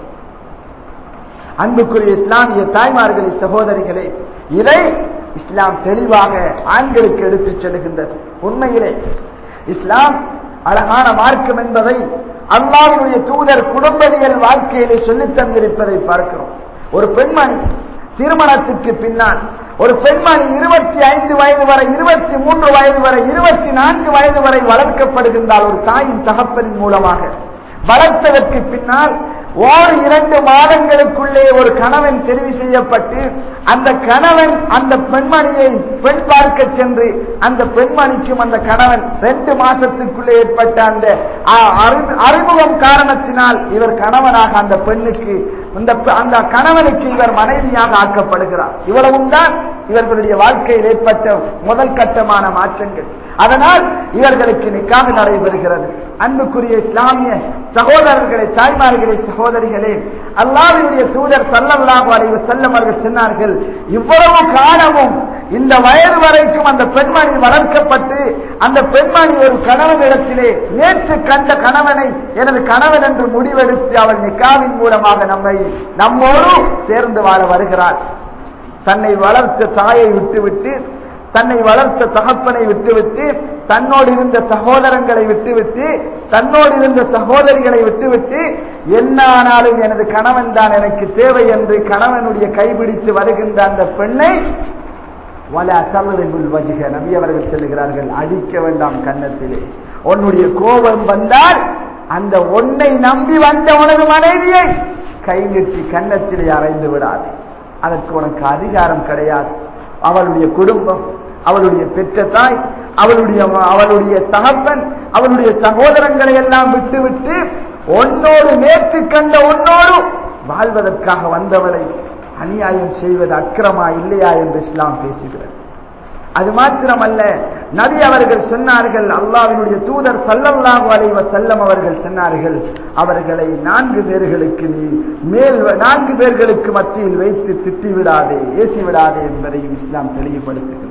அன்புக்குரிய இஸ்லாமிய தாய்மார்களே சகோதரிகளே இதை இஸ்லாம் தெளிவாக ஆண்களுக்கு எடுத்துச் செல்கின்றது உண்மையிலே இஸ்லாம் அழகான மார்க்கம் என்பதை அல்லாவினுடைய தூதர் குடும்பவியல் வாழ்க்கையிலே சொல்லித் தந்திருப்பதை பார்க்கிறோம் ஒரு பெண்மணி திருமணத்துக்கு பின்னால் ஒரு பெண்மணி இருபத்தி ஐந்து வயது வரை இருபத்தி மூன்று வயது வரை இருபத்தி நான்கு வயது வரை வளர்க்கப்படுகின்றால் ஒரு தாயின் தகப்பனின் மூலமாக வளர்த்ததற்கு பின்னால் ஓர் இரண்டு மாதங்களுக்குள்ளே ஒரு கணவன் தெரிவு செய்யப்பட்டு அந்த கணவன் அந்த பெண்மணியை பெண் பார்க்க சென்று அந்த பெண்மணிக்கும் அந்த கணவன் ரெண்டு மாசத்துக்குள்ளே ஏற்பட்ட அந்த அறிமுகம் காரணத்தினால் இவர் கணவனாக அந்த பெண்ணுக்கு அந்த அந்த கணவனுக்கு இவர் மனைவியாக ஆக்கப்படுகிறார் இவ்வளவும் தான் இவர்களுடைய வாழ்க்கையில் ஏற்பட்ட முதல் கட்டமான மாற்றங்கள் அதனால் இவர்களுக்கு நிக்காக நடைபெறுகிறது அன்புக்குரிய இஸ்லாமிய சகோதரர்களே தாய்மார்களே சகோதரிகளே அல்லாவினுடைய தூதர் சல்லல்லாஹு அலைஹி வஸல்லம் அவர்கள் சொன்னார்கள் இவ்வளவு காலமும் இந்த வயது வரைக்கும் அந்த பெண்மணி வளர்க்கப்பட்டு அந்த பெண்மணி ஒரு கணவனிடத்திலே நேற்று கண்ட கணவனை எனது கணவன் என்று முடிவெடுத்து அவள் நிக்காவின் மூலமாக நம்மை நம்மோடு சேர்ந்து வாழ வருகிறாள் தன்னை வளர்த்த தாயை விட்டுவிட்டு தன்னை வளர்த்த தகப்பனை விட்டுவிட்டு தன்னோடு இருந்த சகோதரங்களை விட்டுவிட்டு தன்னோடு இருந்த சகோதரிகளை விட்டுவிட்டு என்ன ஆனாலும் எனது கணவன் தான் எனக்கு தேவை என்று கணவனுடைய கைபிடித்து வருகின்ற அந்த பெண்ணை வல தவறுகள் வஜிக நபி அவர்கள் சொல்லுகிறார்கள் அடிக்க வேண்டாம் கன்னத்திலே உன்னுடைய கோபம் வந்தால் அந்த ஒன்னை நம்பி வந்த உனது மனைவியை கை நீட்டி கன்னத்திலே அறைந்து விடாது அதற்கு உனக்கு அதிகாரம் கிடையாது அவளுடைய குடும்பம் அவளுடைய பெற்ற தாய் அவளுடைய அவளுடைய தகப்பன் அவளுடைய சகோதரங்களை எல்லாம் விட்டுவிட்டு உன்னோடு நேற்று கண்ட உன்னோடு வாழ்வதற்காக வந்தவளை அநியாயம் செய்வது அக்கிரமா இல்லையா என்று இஸ்லாம் பேசுகிறது அது மாத்திரமல்ல நபி அவர்கள் சொன்னார்கள் அல்லாவினுடைய தூதர் சல்லல்லாஹு அலைஹி வஸல்லம் அவர்கள் சொன்னார்கள் அவர்களை நான்கு பேர்களுக்கு நீ மேல் நான்கு பேர்களுக்கு மத்தியில் வைத்து திட்டி விடாதே ஏசி விடாதே என்பதையும் இஸ்லாம் தெளிவுபடுத்துகின்றது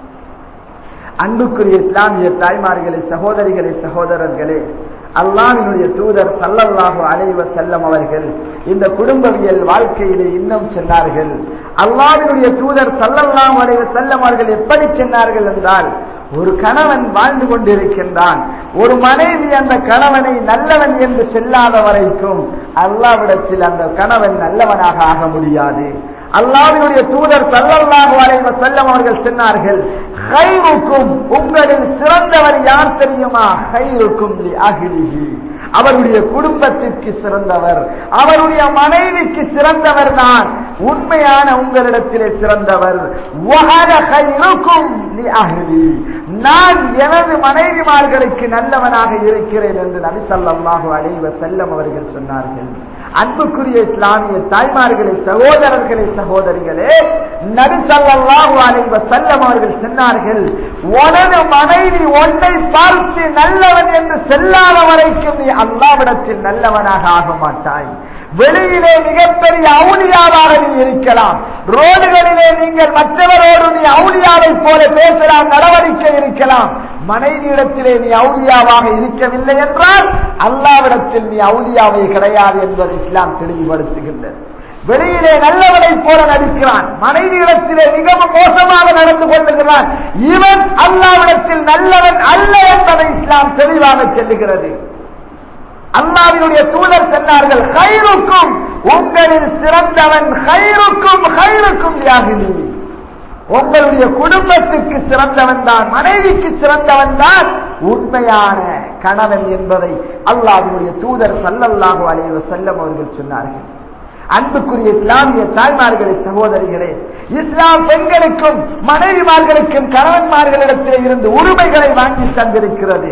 அன்புக்குரிய இஸ்லாமிய தாய்மார்களே சகோதரிகளே சகோதரர்களே அல்லாவினுடைய தூதர் சல்லல்லாஹு அலைவ செல்லம் அவர்கள் இந்த குடும்பவியல் வாழ்க்கையிலே இன்னும் சொன்னார்கள் அல்லாவினுடைய தூதர் சல்லல்லாஹு அலைவ செல்லம் அவர்கள் எப்படி சொன்னார்கள் என்றால் ஒரு கணவன் வாழ்ந்து கொண்டிருக்கின்றான் ஒரு மனைவி அந்த கணவனை நல்லவன் என்று செல்லாத வரைக்கும் அல்லாவிடத்தில் அந்த கணவன் நல்லவனாக ஆக முடியாது அல்லாவினுடைய தூதர் சல்லல்லாஹு அலைஹி வஸல்லம் அவர்கள் சொன்னார்கள் ஹைருக்கும் உங்களில் சிறந்தவர் யார் தெரியுமா ஹைருக்கும் லி அஹ்லிஹி அவருடைய குடும்பத்திற்கு சிறந்தவர் அவருடைய மனைவிக்கு சிறந்தவர் தான் உண்மையான உங்களிடத்திலே சிறந்தவர் வஹர ஹைருக்கும் லி அஹ்லி நான் எனது மனைவிமார்களுக்கு நல்லவனாக இருக்கிறேன் என்று நபி ஸல்லல்லாஹு அலைஹி வஸல்லம் அவர்கள் சொன்னார்கள் அன்புக்குரிய இஸ்லாமிய தாய்மார்களே சகோதரர்களே சகோதரிகளே நபி ஸல்லல்லாஹு அலைஹி வஸல்லம் அவர்கள் சொன்னார்கள் உனது மனைவி ஒன்றை பார்த்து நல்லவன் என்று செல்லாத வரைக்கும் நீ அல்லாவிடத்தில் நல்லவனாக ஆக மாட்டாய் வெளியிலே மிகப்பெரிய அவுளியாவாக நீ இருக்கலாம் ரோடுகளிலே நீங்கள் மற்றவரோடு நீ அவுளியாவை போல பேசலாம் நடவடிக்கை இருக்கலாம் மனைவியிடத்திலே நீ அவுளியாவாக இருக்கவில்லை என்றால் அல்லாவிடத்தில் நீ அவுளியாவை கிடையாது என்பதை இஸ்லாம் தெளிவுபடுத்துகின்றது வெளியிலே நல்லவனை போல நடிக்கிறான் மனைவியிடத்திலே மிகவும் மோசமாக நடந்து கொள்ளுகிறான் இவன் அல்லாவிடத்தில் நல்லவன் அல்ல என்பதை இஸ்லாம் தெளிவாக சொல்லுகிறது அல்லாவினுடைய தூதர் சொன்னார்கள் ஹைருக்கும் உங்களில் சிறந்தவன் ஹைருக்கும் ஹைருக்கும் யாகினி உங்களுடைய குடும்பத்துக்கு சிறந்தவன் தான் மனைவிக்கு சிறந்தவன் தான் உண்மையான கணவன் என்பதை அல்லாவினுடைய தூதர் சல்லல்லாஹு அலைவ செல்லம் அவர்கள் சொன்னார்கள் அன்புக்குரிய இஸ்லாமிய தாய்மார்களே சகோதரிகளே இஸ்லாம் பெண்களுக்கும் மனைவிமார்களுக்கும் கணவன்மார்களிடத்தில் இருந்து உரிமைகளை வாங்கி தந்திருக்கிறது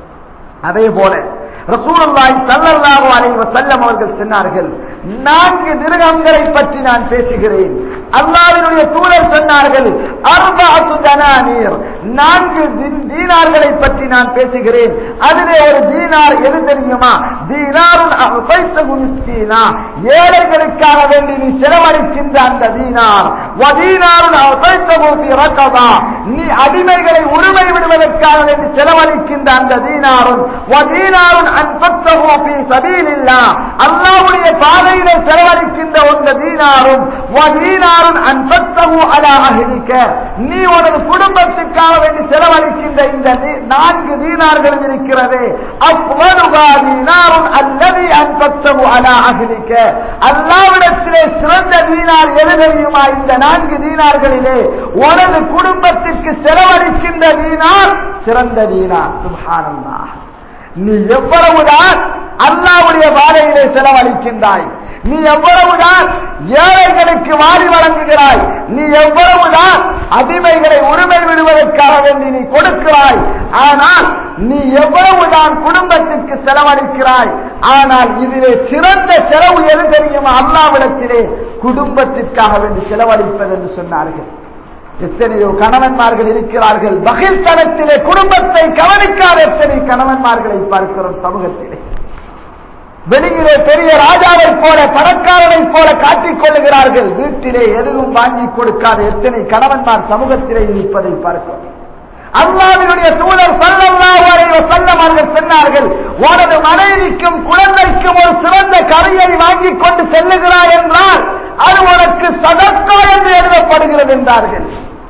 அதே போல ரசூலுல்லாஹி ஸல்லல்லாஹு அலைஹி வஸல்லம் அவர்கள் சொன்னார்கள் நான்கு திருகங்களை பற்றி நான் பேசுகிறேன் அல்லாஹ்வினுடைய தூதர் சொன்னார்கள் அர்பஅத்து தனானீர் நான்கு தீனார்களை பற்றி நான் பேசுகிறேன் அதிலே ஒரு தீனார் எது தெரியுமா தீனாருன் அஃபைத்தகு மிஸ்கீனா ஏழைகளுக்காக வேண்டி நீ செலவழிக்கின்ற அந்த தீனார் வதீனாருன் அஃபைத்தகு ஃபி ரகபா நீ அடிமைகளை உரிமை விடுவதற்காக வேண்டி செலவழிக்கின்ற அந்த தீனாரும் வதீனாருன் அன்பத்தகு ஃபி சபீலில்லா அல்லாஹ்வுடைய பாதையிலே செலவழிக்கின்ற அந்த தீனாரும் வதீனாருன் அன்பத்தகு அலா அஹ்லிக நீ உனது குடும்பத்துக்காக வேண்டி செலவழிக்கின்ற இந்த நான்கு தீனார்களும் இருக்கிறது அப்வலுகா தீனாருன் அல்லதி அன்பத்தகு அலா அஹ்லிக அல்லாவிடத்திலே சிறந்த தீனார் எது தெரியுமா இந்த நான்கு தீனார்களிலே உனது குடும்பத்திற்கு செலவழிக்கின்ற தீனார் சிறந்த தீனார் சுபானல்லாஹ் நீ எவ்வளவுதான் அல்லாவுடைய பாதையிலே செலவழிக்கின்றாய் நீ எவ்வளவுதான் ஏழைகளுக்கு வாரி வழங்குகிறாய் நீ எவ்வளவுதான் அடிமைகளை உரிமை விடுவதற்காக வேண்டி நீ கொடுக்கிறாய் ஆனால் நீ எவ்வளவுதான் குடும்பத்திற்கு செலவழிக்கிறாய் ஆனால் இதிலே சிறந்த செலவு எது தெரியுமா அல்லாவிடத்திலே குடும்பத்திற்காக வேண்டி செலவழிப்பது என்று சொன்னார்கள் எத்தனையோ கணவன்மார்கள் இருக்கிறார்கள் பகிர்த்தனத்திலே குடும்பத்தை கவனிக்காத எத்தனை கணவன்மார்களை பார்க்கிறோம் சமூகத்திலே வெளியிலே பெரிய ராஜாவை போல பணக்காரனை போல காட்டிக் கொள்ளுகிறார்கள் வீட்டிலே எதுவும் வாங்கி கொடுக்காத எத்தனை கணவன்மார் சமூகத்திலே இருப்பதை பார்க்கிறோம் அல்லாவினுடைய தூதர் சல்லல்லாஹு அலைஹி வஸல்லம் அவர்கள் சொன்னார்கள் உனது மனைவிக்கும் குழந்தைக்கும் ஒரு சிறந்த கரையை வாங்கி கொண்டு செல்லுகிறாய் என்றால் அது உனக்கு சதக்கா என்று எழுதப்படுகிறது என்றார்கள்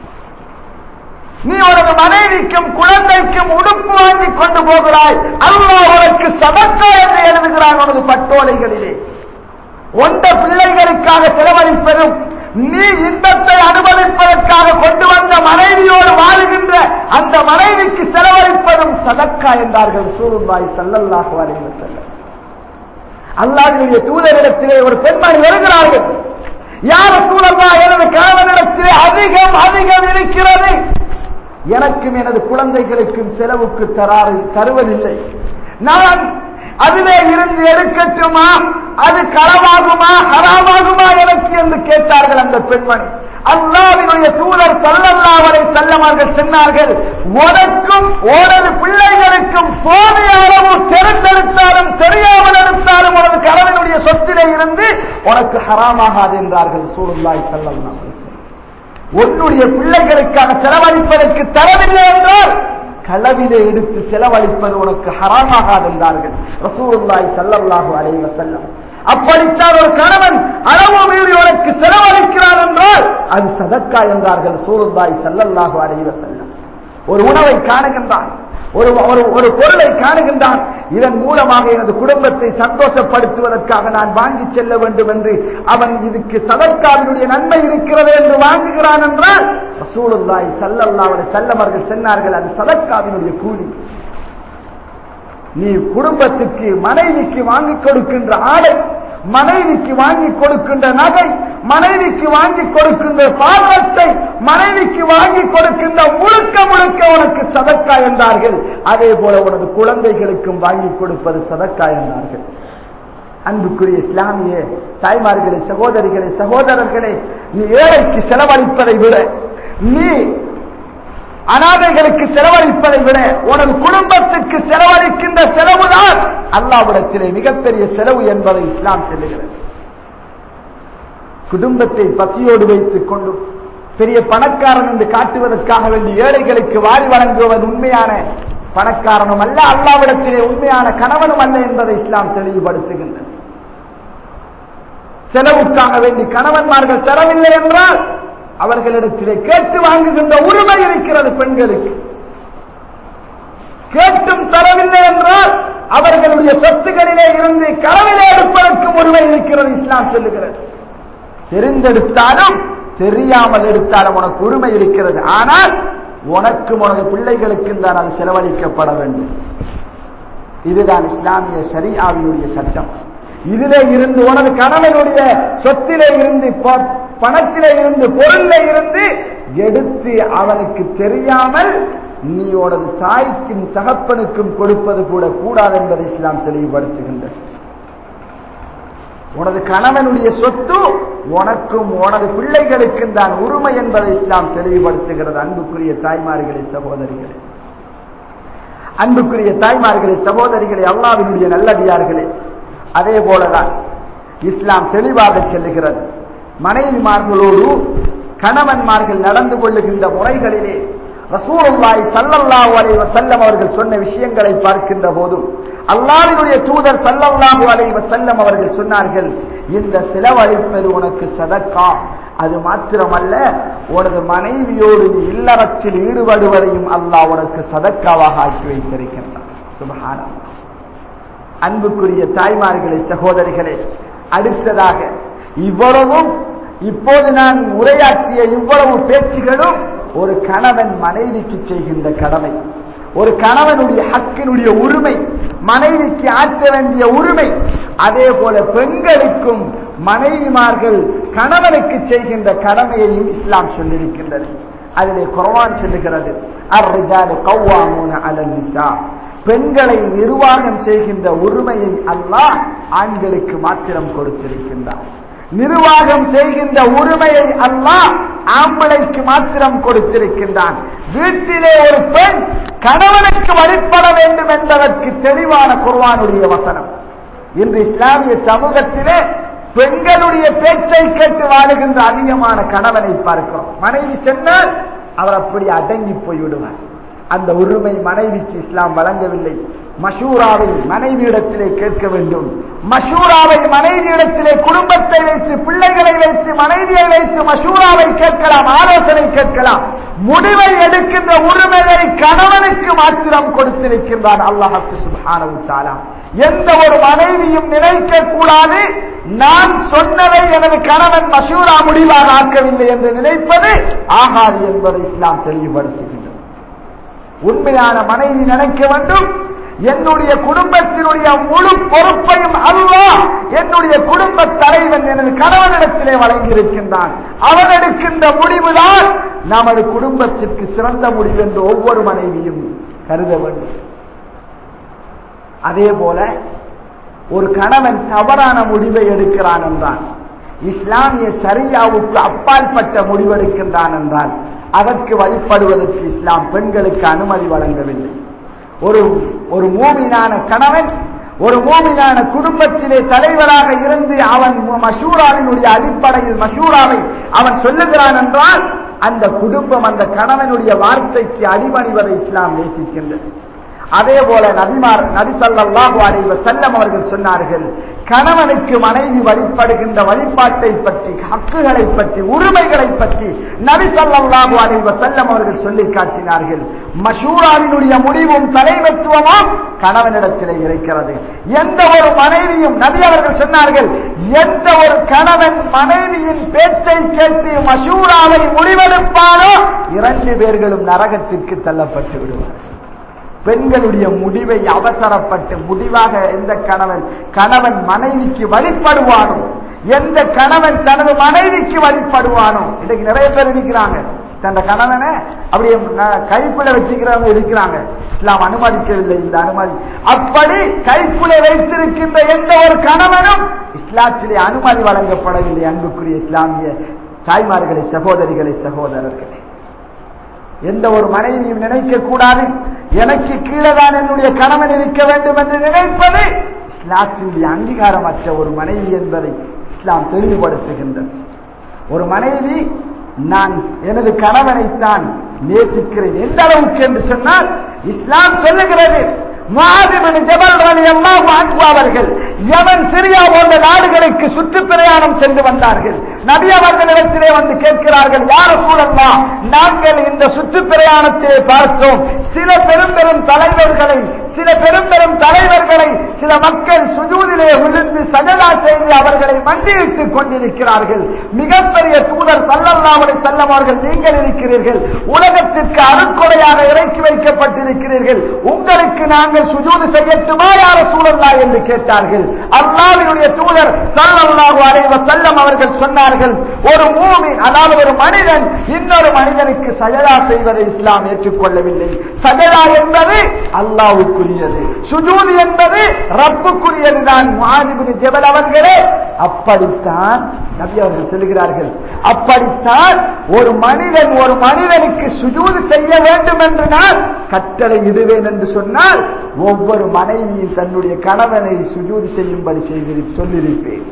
நீ உனது மனைவிக்கும் குழந்தைக்கும் உடுப்பு வாங்கி கொண்டு போகிறாய் அல்லாஹ் உனக்கு சதக்கா என்று எழுதுகிறான் உனது பட்டோலைகளிலே ஒன்ற பிள்ளைகளுக்காக செலவழிப்பதும் நீ இன்பத்தை அனுபவிப்பதற்காக கொண்டு வந்த மனைவியோடு வாழுகின்ற அந்த மனைவிக்கு செலவழிப்பதும் சதக்கா என்றார்கள் சூருபாய் சல்லல்லாஹு அலைஹி வஸல்லம் அல்லாஹ்வுடைய தூதரிடத்திலே ஒரு பெண்மணி வருகிறார்கள் யார் சூழல்லா எனது கணவனிடத்திலே அதிகம் அதிகம் இருக்கிறது எனக்கும் எனது குழந்தைகளுக்கும் செலவுக்கு தராறு தருவதில்லை நான் அதிலே இருந்து எடுக்கட்டுமா அது களவாகுமா ஹராமாகுமா எனக்கு என்று கேட்டார்கள் அந்த பெண்மணி அல்லாவினுடைய தூதர் சல்லல்லாவரை செல்லமார்கள் சொன்னார்கள் உனக்கும் ஓரது பிள்ளைகளுக்கும் போதிய அளவு தெரிந்தெடுத்தாலும் தெரியாமல் எடுத்தாலும் உனது கணவனுடைய சொத்திலே இருந்து உனக்கு ஹராமாகாது என்றார்கள் சூழல்லாய் செல்லல்லா உன்னுடைய பிள்ளைகளுக்காக செலவழிப்பதற்கு தரவில்லை என்றால் களவிலே எடுத்து செலவழிப்பது உனக்கு ஹராமாகாது என்றார்கள் ரசூலுல்லாஹி ஸல்லல்லாஹு அலைஹி வஸல்லம் அப்படித்தான் ஒரு கணவன் அளவு மீறி உனக்கு செலவழிக்கிறான் என்றால் அது சதக்கா என்றார்கள் சூருல்லாஹி ஸல்லல்லாஹு அலைஹி வஸல்லம் ஒரு உணவை காணுகின்றான் ஒரு ஒரு ஒரு பொருளை காணுகின்றான் இதன் மூலமாக எனது குடும்பத்தை சந்தோஷப்படுத்துவதற்காக நான் வாங்கி செல்ல வேண்டும் என்று அவன் இதுக்கு சதற்காவினுடைய நன்மை இருக்கிறது என்று வாங்குகிறான் என்றால் ரசூலுல்லாஹி ஸல்லல்லாஹு அலைஹி வஸல்லம் அவர்கள் சொன்னார்கள் அது சதற்காவினுடைய கூலி நீ குடும்பத்துக்கு மனைவிக்கு வாங்கி கொடுக்கின்ற ஆடை மனைவிக்கு வாங்கி கொடுக்கின்ற நகை மனைவிக்கு வாங்கி கொடுக்கின்ற பாதரட்சை மனைவிக்கு வாங்கி கொடுக்கின்ற முழுக்க முழுக்க உனக்கு சதக்கா என்றார்கள் அதே போல உனது குழந்தைகளுக்கும் வாங்கி கொடுப்பது சதக்கா என்றார்கள் அன்புக்குரிய இஸ்லாமிய தாய்மார்களே சகோதரிகளே சகோதரர்களே நீ ஏழைக்கு செலவழிப்பதை விட நீ அனாதைகளுக்கு செலவழிப்பதை விட உனது குடும்பத்துக்கு செலவழிக்கின்ற செலவுதான் அல்லாவிடத்திலே மிகப்பெரிய செலவு என்பதை இஸ்லாம் சொல்லுகிறது குடும்பத்தை பசியோடு வைத்துக் கொண்டு பெரிய பணக்காரன் என்று காட்டுவதற்காக வேண்டி ஏழைகளுக்கு வாரி வழங்குவன் உண்மையான பணக்காரனும் அல்ல அல்லாவிடத்திலே உண்மையான கணவனும் அல்ல என்பதை இஸ்லாம் தெளிவுபடுத்துகின்றது செலவுக்காக வேண்டி கணவன்மார்கள் தரவில்லை என்றால் அவர்களிடத்திலே கேட்டு வாங்குகின்ற உரிமை இருக்கிறது பெண்களுக்கு கேட்டும் தரவில்லை என்றால் அவர்களுடைய சொத்துக்களிலே இருந்து களவிலே எடுப்பதற்கும் உரிமை இருக்கிறது இஸ்லாம் சொல்லுகிறது தெரிந்தெடுத்தாலும் தெரியாமல் எடுத்தாலும் உனக்கு உரிமை இருக்கிறது ஆனால் உனக்கும் உனது பிள்ளைகளுக்கும் தான் அது செலவழிக்கப்பட வேண்டும் இதுதான் இஸ்லாமிய ஷரியாவினுடைய சட்டம் இதிலே இருந்து உனது கணவனுடைய சொத்திலே இருந்து பணத்திலே இருந்து பொருளிலே இருந்து எடுத்து அவனுக்கு தெரியாமல் நீ உனது தாய்க்கும் தகப்பனுக்கும் கொடுப்பது கூட கூடாது என்பதை இஸ்லாம் தெளிவுபடுத்துகின்றது உனது கணவனுடைய சொத்து உனக்கும் உனது பிள்ளைகளுக்கும் தான் உரிமை என்பதை இஸ்லாம் தெளிவுபடுத்துகிறது அன்புக்குரிய தாய்மார்களே சகோதரிகளே அன்புக்குரிய தாய்மார்களே சகோதரிகளே அல்லாவினுடைய நல்லடியார்களே அதே போலதான் இஸ்லாம் தெளிவாக செல்லுகிறது மனைவிமார்களோடு கணவன்மார்கள் நடந்து கொள்ளுகின்ற முறைகளிலே ரசூலுல்லாஹி ஸல்லல்லாஹு அலைஹி வஸல்லம் அவர்கள் சொன்ன விஷயங்களை பார்க்கின்ற போது அல்லாஹ்வினுடைய தூதர் ஸல்லல்லாஹு அலைஹி வஸல்லம் அவர்கள் சொன்னார்கள் இந்த செலவழிப்பது உனக்கு சதக்கா அது மாத்திரமல்ல உனது மனைவியோடு நீ இல்லறத்தில் ஈடுபடுவதையும் அல்லாஹ் உனக்கு சதக்காவாக ஆக்கி வைத்திருக்கின்றான் சுபஹானல்லாஹ் அன்புக்குரிய தாய்மார்களே சகோதரிகளே அடுத்ததாக இவ்வளவும் இப்போது நான் உரையாற்றிய இவ்வளவு பேச்சுகளும் ஒரு கணவன் மனைவிக்கு செய்கின்ற கடமை ஒரு கணவனுடைய ஹக்கினுடைய உரிமை மனைவிக்கு ஆற்ற வேண்டிய உரிமை அதே போல பெண்களுக்கும் மனைவிமார்கள் கணவனுக்கு செய்கின்ற கடமையையும் இஸ்லாம் சொல்லியிருக்கின்றது அதிலே குரவான் சொல்லுகிறது அர்ரிஜாலு கவ்வாமூன அலல் நிசா பெண்களை நிர்வாகம் செய்கின்ற உரிமையை அல்லாஹ் ஆண்களுக்கு மாத்திரம் கொடுத்திருக்கின்றார் நிர்வாகம் செய்கின்ற உரிமையை அல்லாஹ் ஆம்பளைக்கு மாத்திரம் கொடுத்திருக்கின்றான் வீட்டிலே ஒரு பெண் கணவனுக்கு வழிபட வேண்டும் என்பதற்கு தெளிவான குர்வானுடைய வசனம் இன்று இஸ்லாமிய சமூகத்திலே பெண்களுடைய பேச்சை கேட்டு வாழுகின்ற அதிகமான கணவனை பார்க்கிறோம் மனைவி சென்றால் அவர் அப்படி அடங்கி போய்விடுவார் அந்த உரிமை மனைவிக்கு இஸ்லாம் வழங்கவில்லை மஷூராவை மனைவியிடத்திலே கேட்க வேண்டும் மஷூராவை மனைவியிடத்திலே குடும்பத்தை வைத்து பிள்ளைகளை வைத்து மனைவியை வைத்து மஷூராவை கேட்கலாம் ஆலோசனை கேட்கலாம் முடிவை எடுக்கின்ற உரிமையை கணவனுக்கு மாத்திரம் கொடுத்திருக்கின்றான் அல்லாஹு சுபானவு தாலா எந்த ஒரு மனைவியும் நினைக்க கூடாது நான் சொன்னதை எனது கணவன் மஷூரா முடிவாக ஆக்கவில்லை என்று நினைப்பது ஆகாது என்பதை இஸ்லாம் தெளிவுபடுத்துகின்றது உண்மையான மனைவி நினைக்க வேண்டும் என்னுடைய குடும்பத்தினுடைய முழு பொறுப்பையும் அல்லாஹ் என்னுடைய குடும்ப தலைவன் எனது கணவனிடத்திலே வழங்கியிருக்கின்றான் அவன் எடுக்கின்ற முடிவுதான் நமது குடும்பத்திற்கு சிறந்த முடிவு என்று ஒவ்வொரு மனைவியும் கருத வேண்டும் அதே போல ஒரு கணவன் தவறான முடிவை எடுக்கிறான் என்றான் இஸ்லாமிய சரியாவுக்கு அப்பாற்பட்ட முடிவெடுக்கின்றான் என்றால் அதற்கு வழிபடுவதற்கு இஸ்லாம் பெண்களுக்கு அனுமதி வழங்கவில்லை ஒரு ஒரு மூமினான கணவன் ஒரு மூமினான குடும்பத்திலே தலைவராக இருந்து அவன் மஷூராவினுடைய அடிப்படையில் மஷூராவை அவன் சொல்லுகிறான் என்றால் அந்த குடும்பம் அந்த கணவனுடைய வார்த்தைக்கு அடிபணிவதை இஸ்லாம் நேசிக்கின்றது அதே போல நபிமார் நபி சல்லாஹு அலைவ செல்லம் அவர்கள் சொன்னார்கள் கணவனுக்கு மனைவி வழிபடுகின்ற வழிபாட்டை பற்றி ஹக்குகளை பற்றி உரிமைகளை பற்றி நபி சல்லாஹு அலைவ செல்லம் அவர்கள் சொல்லி காட்டினார்கள் மஷூராவினுடைய முடிவும் தலைமைத்துவமும் கணவனிடத்திலே இருக்கிறது எந்த ஒரு மனைவியும் நபி அவர்கள் சொன்னார்கள் எந்த ஒரு கணவன் மனைவியின் பேச்சை கேட்டு மஷூராவை முடிவெடுப்பானோ இரண்டு பேர்களும் நரகத்திற்கு தள்ளப்பட்டு விடுவார் பெண்களுடைய முடிவை அவசரப்பட்டு முடிவாக எந்த கணவன் கணவன் மனைவிக்கு வழிபடுவானோ எந்த கணவன் தனது மனைவிக்கு வழிபடுவானோ இன்னைக்கு நிறைய பேர் இருக்கிறாங்க தன் கணவனை அப்படியே கைப்புல வச்சுக்கிறவங்க இருக்கிறாங்க இஸ்லாம் அனுமதிக்கவில்லை இந்த அனுமதி அப்படி கைப்புல வைத்திருக்கின்ற எந்த ஒரு கணவனும் இஸ்லாத்திலே அனுமதி வழங்கப்படவில்லை அன்புக்குரிய இஸ்லாமிய தாய்மார்களை சகோதரிகளை சகோதரர்களே எந்த ஒரு மனைவியும் நினைக்க கூடாது எனக்கு கீழே தான் என்னுடைய கணவன் இருக்க வேண்டும் என்று நினைப்பது இஸ்லாத்தினுடைய அங்கீகாரமற்ற ஒரு மனைவி என்பதை இஸ்லாம் தெளிவுபடுத்துகின்றது ஒரு மனைவி நான் எனது கணவனைத்தான் நேசிக்கிறேன் எந்த அளவுக்கு என்று சொன்னால் இஸ்லாம் சொல்லுகிறது அவர்கள் யமன் சிரியா போன்ற நாடுகளுக்கு சுற்றுப்பிரயாணம் சென்று வந்தார்கள் நபி அவர்களிடத்திலே வந்து கேட்கிறார்கள் யார சூழல்லா நாங்கள் இந்த சுற்றுப்பிரயாணத்தை பார்த்தோம் சில பெரும் பெரும் தலைவர்களை சில பெரும் பெரும் தலைவர்களை சில மக்கள் சுஜூதிலே விழுந்து சஜதா செய்து அவர்களை மண்டியிட்டுக் கொண்டிருக்கிறார்கள் மிகப்பெரிய தூதர் சல்லல்லாமலை செல்லம் அவர்கள் நீங்கள் இருக்கிறீர்கள் உலகத்திற்கு அருக்கொலையாக இறக்கி வைக்கப்பட்டிருக்கிறீர்கள் உங்களுக்கு நாங்கள் சுஜூது செய்யட்டுமா யார சூழல்லா என்று கேட்டார்கள் அல்லாவினுடைய தூதர் சல்லல்லாஹு அலைவ செல்லம் அவர்கள் சொன்னார்கள் ஒரு மூமி அதாவது ஒரு மனிதன் இன்னொரு மனிதனுக்கு சஜதா செய்வதை இஸ்லாம் ஏற்றுக்கொள்ளவில்லை சஜதா என்பது அல்லாவுக்குரியது சுஜூது என்பது ரப்புக்குரியதுதான் மாதிபின் ஜெபல் அவர்களே அப்படித்தான் நபி அவர்கள் சொல்லுகிறார்கள் அப்படித்தான் ஒரு மனிதன் ஒரு மனிதனுக்கு சுஜூது செய்ய வேண்டும் என்று நான் கட்டளை இடுவேன் என்று சொன்னால் ஒவ்வொரு மனைவியும் தன்னுடைய கணவனை சுஜூது செய்யும்படி செய்து சொல்லியிருப்பேன்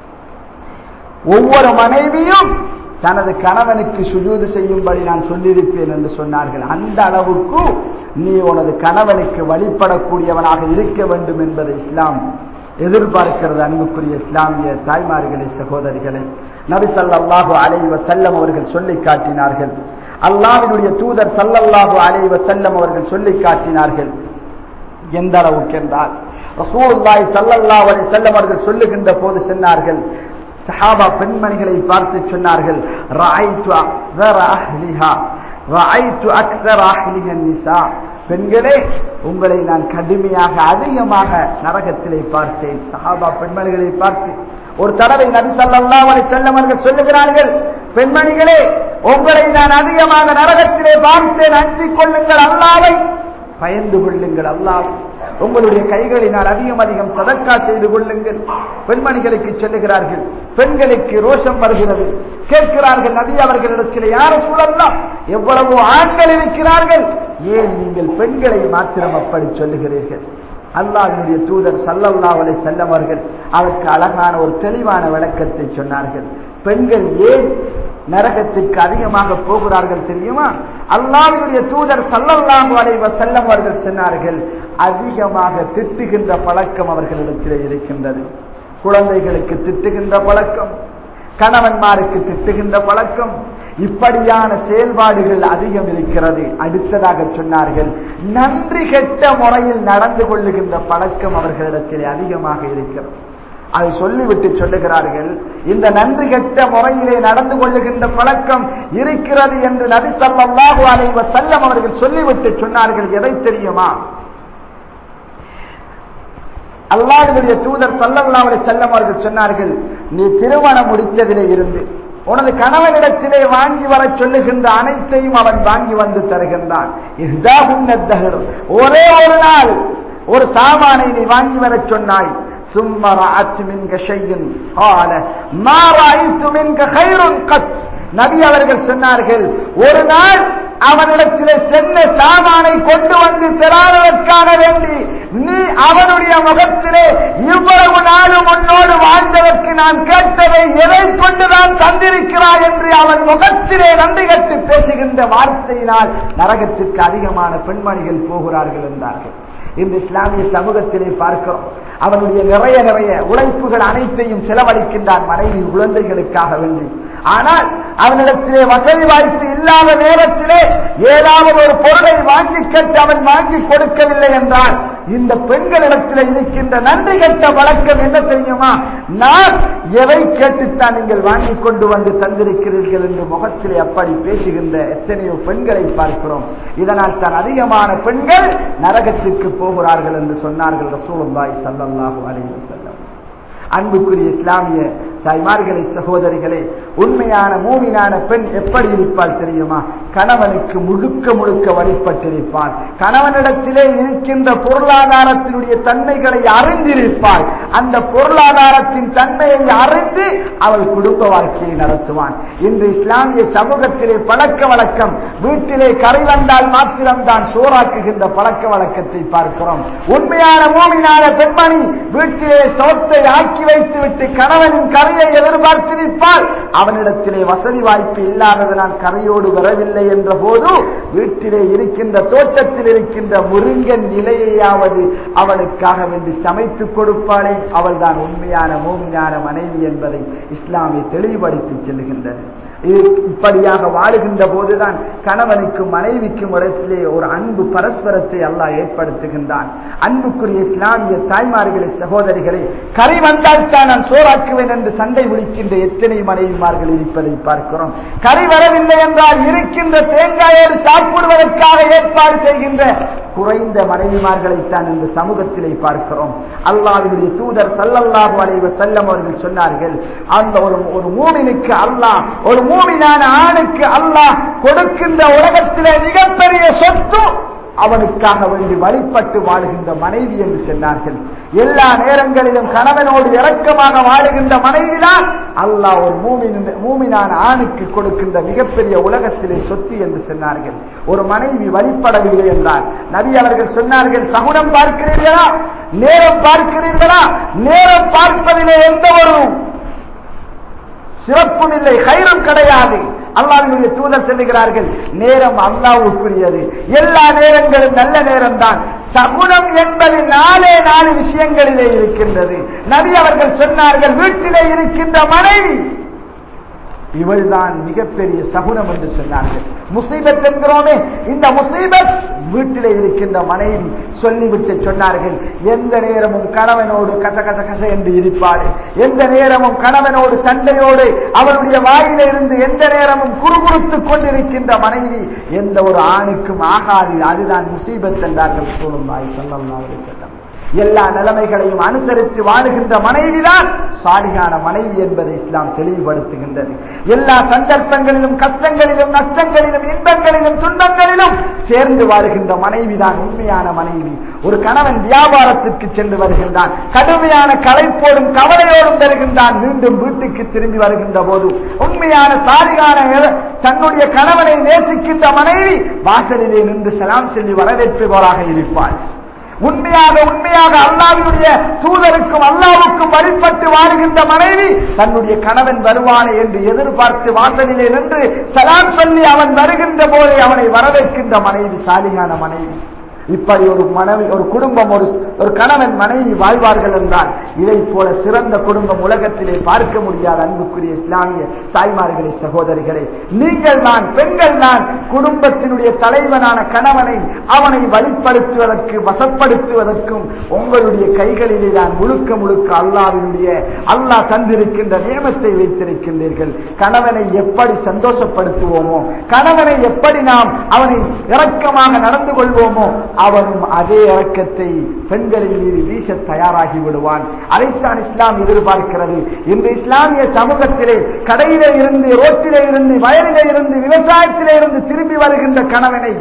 ஒவ்வொரு மனைவியும் தனது கணவனுக்கு சுஜூது செய்யும்படி நான் சொல்லியிருப்பேன் என்று சொன்னார்கள் அந்த அளவுக்கு நீ உனது கணவனுக்கு வழிபடக்கூடியவனாக இருக்க வேண்டும் என்பதை இஸ்லாம் எதிர்பார்க்கிறது அன்புக்குரிய இஸ்லாமிய தாய்மார்களே சகோதரிகளை நபி சல்லாஹு அலைவ செல்லம் அவர்கள் சொல்லி காட்டினார்கள் அல்லாவினுடைய தூதர் சல்லல்லாஹு அலைவ செல்லம் அவர்கள் சொல்லி காட்டினார்கள் எந்த அளவுக்கு என்றால் ரசூலுல்லாஹி ஸல்லல்லாஹு அலைஹி வஸல்லம் அவர்கள் சொல்லுகின்ற போது சொன்னார்கள் சஹாபா பெண்மணிகளை பார்த்து சொன்னார்கள் ரஅய்து அக்ஸர அஹ்லிஹா ரஅய்து அக்ஸர அஹ்லிஹா நிசா பெண்களே உங்களை நான் கடுமையாக அதிகமாக நரகத்திலே பார்த்தேன் சஹாபா பெண்மணிகளை பார்த்து ஒரு தடவை நபி ஸல்லல்லாஹு அலைஹி வஸல்லம் அவர்கள் சொல்லுகிறார்கள் பெண்மணிகளே உங்களை நான் அதிகமாக நரகத்திலே பார்த்தேன் அஞ்சிக் கொள்ளுங்கள் அல்லாவை பயந்து கொள்ளுங்கள் அல்லாஹ் உங்களுடைய கைகளினால் அதிகம் அதிகம் சதக்கா செய்து கொள்ளுங்கள் பெண்மணிகளுக்கு சொல்லுகிறார்கள் பெண்களுக்கு ரோஷம் வருகிறது கேட்கிறார்கள் நபி அவர்களிடத்தில் யார சூழல்லாம் எவ்வளவோ ஆண்கள் இருக்கிறார்கள் ஏன் நீங்கள் பெண்களை மாத்திரம் அப்படி சொல்லுகிறீர்கள் அல்லாஹினுடைய தூதர் சல்லல்லாஹலை செல்லவர்கள் அதற்கு அழகான ஒரு தெளிவான விளக்கத்தை சொன்னார்கள் பெண்கள் ஏன் நரகத்திற்கு அதிகமாக போகிறார்கள் தெரியுமா அல்லாவினுடைய தூதர் சல்லல்லாஹு அலைவ செல்லம் அவர்கள் சொன்னார்கள் அதிகமாக திட்டுகின்ற பழக்கம் அவர்களிடத்திலே இருக்கின்றது குழந்தைகளுக்கு திட்டுகின்ற பழக்கம் கணவன்மாருக்கு திட்டுகின்ற பழக்கம் இப்படியான செயல்பாடுகள் அதிகம் இருக்கிறது அடுத்ததாக சொன்னார்கள் நன்றி கெட்ட முறையில் நடந்து கொள்ளுகின்ற பழக்கம் அவர்களிடத்திலே அதிகமாக இருக்கிறது அதை சொல்லிவிட்டு சொல்லுகிறார்கள் இந்த நன்றி கெட்ட முறையிலே நடந்து கொள்ளுகின்ற பழக்கம் இருக்கிறது என்று நபி சல்லாஹூ அலைவ செல்லம் அவர்கள் சொல்லிவிட்டு சொன்னார்கள் எதை தெரியுமா அல்லாஹுடைய தூதர் சல்லல்லாவுடைய செல்லம் அவர்கள் சொன்னார்கள் நீ திருமணம் முடித்ததிலே இருந்து உனது கணவனிடத்திலே வாங்கி வர சொல்லுகின்ற அனைத்தையும் அவன் வாங்கி வந்து தருகின்றான் ஒரே ஒரு நாள் ஒரு சாமானை நீ வாங்கி வர சொன்னாய் ثم رأت منك شيء قال ما رأيت منك خير قط நபி அவர்கள் சொன்னார்கள் ஒரு நாள் அவனிடத்திலே சென்ன சாமானை கொண்டு வந்து தராததற்காக வேண்டி நீ அவனுடைய முகத்திலே இவ்வளவு நாளும் உன்னோடு வாழ்ந்ததற்கு நான் கேட்டதை எதை கொண்டுதான் தந்திருக்கிறாய் என்று அவன் முகத்திலே நன்றி கட்டு பேசுகின்ற வார்த்தையினால் நரகத்திற்கு அதிகமான பெண்மணிகள் போகிறார்கள் என்றார்கள் இந்த இஸ்லாமிய சமூகத்திலே பார்க்கிறோம் அவனுடைய நிறைய நிறைய உழைப்புகள் அனைத்தையும் செலவழிக்கின்றான் மனைவி குழந்தைகளுக்காக வேண்டி ஆனால் அவனிடத்திலே வசதி வாய்ப்பு இல்லாத நேரத்திலே ஏதாவது ஒரு பொருளை வாங்கி கட்டு அவன் வாங்கி கொடுக்கவில்லை என்றால் இந்த பெண்களிடத்தில் இருக்கின்ற நன்றி கட்ட வழக்கம் என்ன தெரியுமா நான் எதை கேட்டுத்தான் நீங்கள் வாங்கி கொண்டு வந்து தந்திருக்கிறீர்கள் என்று முகத்திலே அப்படி பேசுகின்ற எத்தனையோ பெண்களை பார்க்கிறோம் இதனால் தான் அதிகமான பெண்கள் நரகத்திற்கு போகிறார்கள் என்று சொன்னார்கள் ரசூலுல்லாய் சல்லல்லாஹு அலைஹி வஸல்லம் அன்புக்குரிய இஸ்லாமிய தாய்மார்களே சகோதரிகளே உண்மையான மூவினான பெண் எப்படி இருப்பாள் தெரியுமா கணவனுக்கு முழுக்க முழுக்க வழிபட்டிருப்பாள் கணவனிடத்திலே இருக்கின்ற பொருளாதாரத்தினுடைய தன்மைகளை அறிந்திருப்பாள் அந்த பொருளாதாரத்தின் தன்மையை அறிந்து அவள் குடும்ப வாழ்க்கையை நடத்துவான் இன்று இஸ்லாமிய சமூகத்திலே பழக்க வழக்கம் வீட்டிலே கரை வந்தால் மாத்திரம்தான் சோறாக்குகின்ற பழக்க வழக்கத்தை பார்க்கிறோம் உண்மையான மூமினான பெண்மணி வீட்டிலே சோத்தை ஆக்கி வைத்து விட்டு கணவனின் கரையை எதிர்பார்த்து நிற்பால் அவனிடத்திலே வசதி வாய்ப்பு இல்லாததனால் கரையோடு வரவில்லை என்ற போது வீட்டிலே இருக்கின்ற தோட்டத்தில் இருக்கின்ற முருங்கன் நிலையையாவது அவனுக்காக வேண்டி சமைத்து கொடுப்பாளே அவள்தான் உண்மையான மூமியான மனைவி என்பதை இஸ்லாமிய தெளிவுபடுத்தி செல்கின்றது இது இப்படியாக வாழுகின்ற போதுதான் கணவனுக்கும் மனைவிக்கும் இடத்திலே ஒரு அன்பு பரஸ்பரத்தை அல்லாஹ் ஏற்படுத்துகின்றான் அன்புக்குரிய இஸ்லாமிய தாய்மார்களே சகோதரிகளை கரை வந்தால் தான் நான் சோறாக்குவேன் என்று சண்டை பிடிக்கின்ற எத்தனை மனைவிமார்கள் இருப்பதை பார்க்கிறோம் கரை வரவில்லை என்றால் இருக்கின்ற தேங்காயோடு சாப்பிடுவதற்காக ஏற்பாடு செய்கின்ற குறைந்த மனைவிமார்களைத்தான் இந்த சமூகத்திலே பார்க்கிறோம் அல்லாவினுடைய தூதர் சல்லல்லாஹு அலைவ செல்லம் அவர்கள் சொன்னார்கள் அந்த ஒரு ஒரு மூமினுக்கு அல்லாஹ் ஒரு மூமினான ஆணுக்கு அல்லாஹ் கொடுக்கின்ற உலகத்திலே மிகப்பெரிய சொத்து அவனுக்காக வேண்டி வழிபட்டு வாழுகின்ற மனைவி என்று சொன்னார்கள் எல்லா நேரங்களிலும் கணவனோடு இரக்கமாக வாழுகின்ற மனைவிதான் அல்லாஹ் ஒரு மூமின் மூமினான ஆணுக்கு கொடுக்கின்ற மிகப்பெரிய உலகத்திலே சொத்து என்று சொன்னார்கள் ஒரு மனைவி வழிபடவில்லை என்றார் நபி அவர்கள் சொன்னார்கள் சகுனம் பார்க்கிறீர்களா நேரம் பார்க்கிறீர்களா நேரம் பார்ப்பதிலே எந்த ஒரு சிறப்பும் இல்லை கயிறும் கிடையாது அல்லாவினுடைய தூதர் செல்லுகிறார்கள் நேரம் அல்லாவுக்குரியது எல்லா நேரங்களும் நல்ல நேரம் தான் சகுனம் என்பது நாலே நாலு விஷயங்களிலே இருக்கின்றது நபி அவர்கள் சொன்னார்கள் வீட்டிலே இருக்கின்ற மனைவி இவள்தான் மிகப்பெரிய சகுனம் என்று சொன்னார்கள் முசீபத் என்கிறோமே இந்த முசீபத் வீட்டிலே இருக்கின்ற மனைவி சொல்லிவிட்டு சொன்னார்கள் எந்த நேரமும் கணவனோடு கச கச கச என்று இருப்பாடு எந்த நேரமும் கணவனோடு சண்டையோடு அவருடைய வாயில இருந்து எந்த நேரமும் குறுகுறுத்துக் கொண்டிருக்கின்ற மனைவி எந்த ஒரு ஆணுக்கும் ஆகாது அதுதான் முசீபத் என்றார்கள் சூழல் சொல்லலாம் எல்லா நிலைமைகளையும் அனுசரித்து வாழுகின்ற மனைவிதான் சாலிகான மனைவி என்பதை இஸ்லாம் தெளிவுபடுத்துகின்றது எல்லா சந்தர்ப்பங்களிலும் கஷ்டங்களிலும் நஷ்டங்களிலும் இன்பங்களிலும் துன்பங்களிலும் சேர்ந்து வாழுகின்ற மனைவிதான் உண்மையான மனைவி ஒரு கணவன் வியாபாரத்திற்கு சென்று வருகின்றான் கடுமையான களைப்போடும் கவலையோடும் வருகின்றான் மீண்டும் வீட்டுக்கு திரும்பி வருகின்ற போது உண்மையான சாலிகான தன்னுடைய கணவனை நேசிக்கின்ற மனைவி வாசலிலே நின்று சலாம் சொல்லி வரவேற்பவராக இருப்பாள் உண்மையாக உண்மையாக அல்லாவினுடைய தூதருக்கும் அல்லாவுக்கும் வழிபட்டு வாழுகின்ற மனைவி தன்னுடைய கணவன் வருவானே என்று எதிர்பார்த்து வாசலிலே நின்று சலாம் சொல்லி அவன் வருகின்ற போதே அவனை வரவேற்கின்ற மனைவி சாலியான மனைவி இப்படி ஒரு மனைவி ஒரு குடும்பம் ஒரு ஒரு கணவன் மனைவி வாழ்வார்கள் என்றால் இதை போல சிறந்த குடும்பம் உலகத்திலே பார்க்க முடியாத அன்புக்குரிய இஸ்லாமிய தாய்மார்களே சகோதரிகளே நீங்கள் நான் பெண்கள் நான் குடும்பத்தினுடைய தலைவனான கணவனை அவனை வழிப்படுத்துவதற்கு வசப்படுத்துவதற்கும் உங்களுடைய கைகளிலே தான் முழுக்க முழுக்க அல்லாவினுடைய அல்லாஹ் தந்திருக்கின்ற நியமத்தை வைத்திருக்கின்றீர்கள் கணவனை எப்படி சந்தோஷப்படுத்துவோமோ கணவனை எப்படி நாம் அவனை இரக்கமாக நடந்து கொள்வோமோ அவனும் அதே இறக்கத்தை பெண்களின் மீது வீச தயாராகி விடுவான் அதைத்தான் இஸ்லாம் எதிர்பார்க்கிறது இந்த இஸ்லாமிய சமூகத்திலே கடையிலே இருந்து ரோட்டிலே இருந்து வயலிலே இருந்து விவசாயத்திலே இருந்து திரும்பி வருகின்ற கணவனை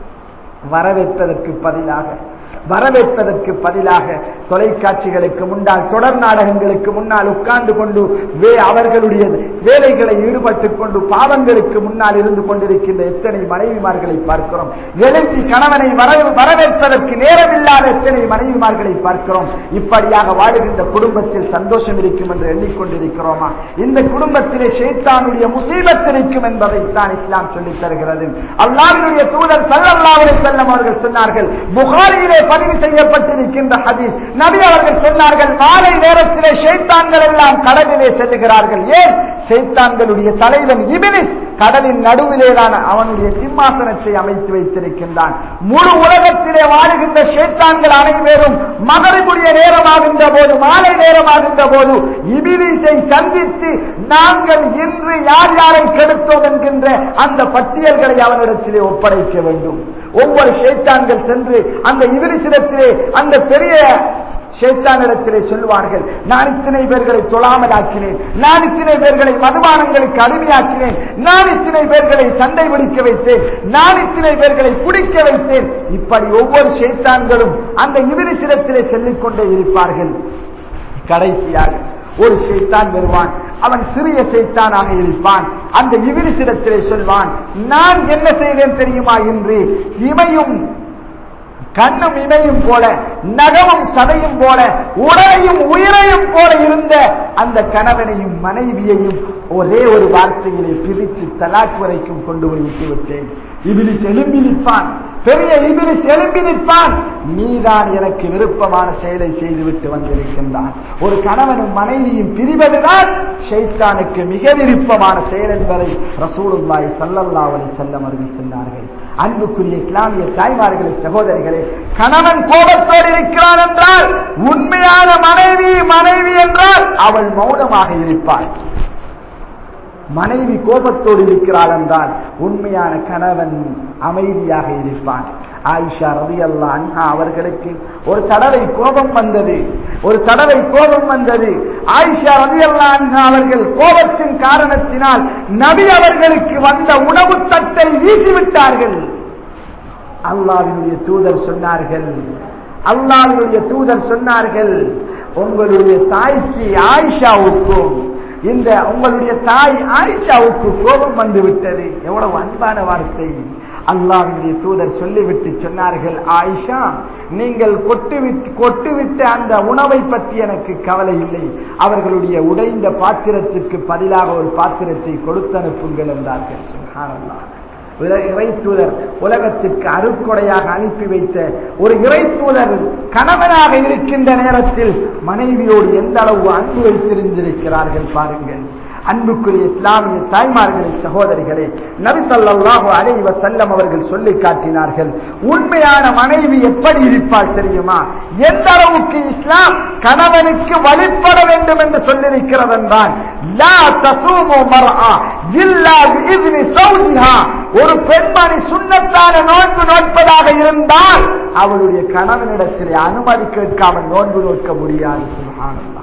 வரவேற்பதற்கு பதிலாக வரவேற்பதற்கு பதிலாக தொலைக்காட்சிகளுக்கு முன்னால் தொடர் நாடகங்களுக்கு முன்னால் உட்கார்ந்து கொண்டு அவர்களுடைய வேலைகளை ஈடுபட்டுக் கொண்டு பாவங்களுக்கு முன்னால் இருந்து கொண்டிருக்கின்ற எத்தனை மனைவிமார்களை பார்க்கிறோம் எழுப்பி கணவனை வரவேற்பதற்கு நேரமில்லாத எத்தனை மனைவிமார்களை பார்க்கிறோம் இப்படியாக வாழுகின்ற குடும்பத்தில் சந்தோஷம் இருக்கும் என்று எண்ணிக்கொண்டிருக்கிறோமா இந்த குடும்பத்திலே ஷேத்தானுடைய முசீபத் இருக்கும் என்பதை தான் இஸ்லாம் சொல்லித் தருகிறது அல்லாவினுடைய தூதர் சல்லல்லாஹு செல்லம் அவர்கள் சொன்னார்கள் புகாரியிலே பதிவு செய்யப்பட்டிருக்கின்ற ஹதீஸ் நபி அவர்கள் சொன்னார்கள் மாலை நேரத்திலே ஷைத்தான்கள் எல்லாம் கடலிலே செல்லுகிறார்கள் ஏன் ஷைத்தான்களுடைய தலைவன் இபினிஸ் கடலின் நடுவிலேதான் அவனுடைய சிம்மாசனத்தை அமைத்து வைத்திருக்கின்றான் முழு உலகத்திலே வாழுகின்ற ஷேத்தான்கள் அனைவரும் மகரிபுடைய நேரமாகின்ற போது மாலை நேரமாகின்ற போது இபிலிசை சந்தித்து நாங்கள் இன்று யார் யாரை கெடுத்தோம் என்கின்ற அந்த பட்டியல்களை அவனிடத்திலே ஒப்படைக்க வேண்டும் ஒவ்வொரு ஷேத்தான்கள் சென்று அந்த இவிலிசிடத்திலே அந்த பெரிய ஷேத்தானிடத்திலே சொல்வார்கள் நான் இத்தனை பேர்களை தொழாமலாக்கினேன் நான் இத்தனை பேர்களை மதுபானங்களுக்கு அடிமையாக்கினேன் நான் இத்தனை பேர்களை சண்டை பிடிக்க வைத்தேன் நான் இத்தனை பேர்களை குடிக்க வைத்தேன் இப்படி ஒவ்வொரு ஷேத்தான்களும் அந்த இவிலிசிடத்திலே சொல்லிக் கொண்டே இருப்பார்கள் கடைசியாக ஒரு சைத்தான் வருவான் அவன் சிறிய சைத்தானாக இருப்பான் அந்த இவிலிசிடத்திலே சொல்வான் நான் என்ன செய்தேன் தெரியுமா என்று இமையும் கண்ணும் இமையும் போல நகமும் சதையும் போல உடலையும் உயிரையும் போல இருந்த அந்த கணவனையும் மனைவியையும் ஒரே ஒரு வார்த்தையிலே பிரித்து தலாக் வரைக்கும் கொண்டு போய் விட்டு விட்டேன் இபிலிஸ் எழும்பி நிற்பான் பெரிய இபிலிஸ் எழும்பி நிற்பான் நீதான் எனக்கு விருப்பமான செயலை செய்துவிட்டு வந்திருக்கின்றான் ஒரு கணவனும் மனைவியும் பிரிவதுதான் ஷைத்தானுக்கு மிக விருப்பமான செயல் என்பதை ரசூலுல்லாய் சல்லல்லாவலை செல்லம் அவர்கள் சொன்னார்கள் அன்புக்குரிய இஸ்லாமிய தாய்மார்களே சகோதரிகளே கணவன் கோபத்தோடு இருக்கிறான் என்றால் உண்மையான மனைவி மனைவி என்றால் அவள் மௌனமாக இருப்பாள் மனைவி கோபத்தோடு இருக்கிறாள் என்றால் உண்மையான கணவன் அமைதியாக இருப்பான் ஆயிஷா ரதி அல்லா அன்ஹா அவர்களுக்கு ஒரு தடவை கோபம் வந்தது ஒரு தடவை கோபம் வந்தது ஆயிஷா ரதி அல்லா அன்ஹா அவர்கள் கோபத்தின் காரணத்தினால் நபி அவர்களுக்கு வந்த உணவு தட்டை வீசிவிட்டார்கள் அல்லாவினுடைய தூதர் சொன்னார்கள் அல்லாவினுடைய தூதர் சொன்னார்கள் உங்களுடைய தாய்க்கு ஆயிஷாவுக்கும் இந்த உங்களுடைய தாய் ஆயிஷாவுக்கு கோபம் வந்து விட்டது எவ்வளவு அன்பான வார்த்தை அல்லாவினுடைய தூதர் சொல்லிவிட்டு சொன்னார்கள் ஆயிஷா நீங்கள் கொட்டுவிட்டு கொட்டுவிட்ட அந்த உணவை பற்றி எனக்கு கவலை இல்லை அவர்களுடைய உடைந்த பாத்திரத்திற்கு பதிலாக ஒரு பாத்திரத்தை கொடுத்தனுப்புங்கள் என்றார்கள் சுகானல்லா இறை தூதர் உலகத்திற்கு அருக்கொடையாக அனுப்பி வைத்த ஒரு இறை தூதர் கணவனாக இருக்கின்ற நேரத்தில் மனைவியோடு எந்த அளவு அன்பு வைத்திருந்திருக்கிறார்கள் பாருங்கள் அன்புக்குரிய இஸ்லாமிய தாய்மார்களே சகோதரிகளே நபிசல்லாஹு அலைவ செல்லம் அவர்கள் சொல்லி காட்டினார்கள் உண்மையான மனைவி எப்படி இருப்பாள் தெரியுமா எந்த அளவுக்கு இஸ்லாம் கணவனுக்கு வழிபட வேண்டும் என்று சொல்லியிருக்கிறது என்றால் ஒரு பெண்மணி சுண்ணத்தான நோன்பு நோட்பதாக இருந்தால் அவளுடைய கணவனிடத்திலே அனுமதி கேட்காமல் நோன்பு நோக்க முடியாது சுகானந்தா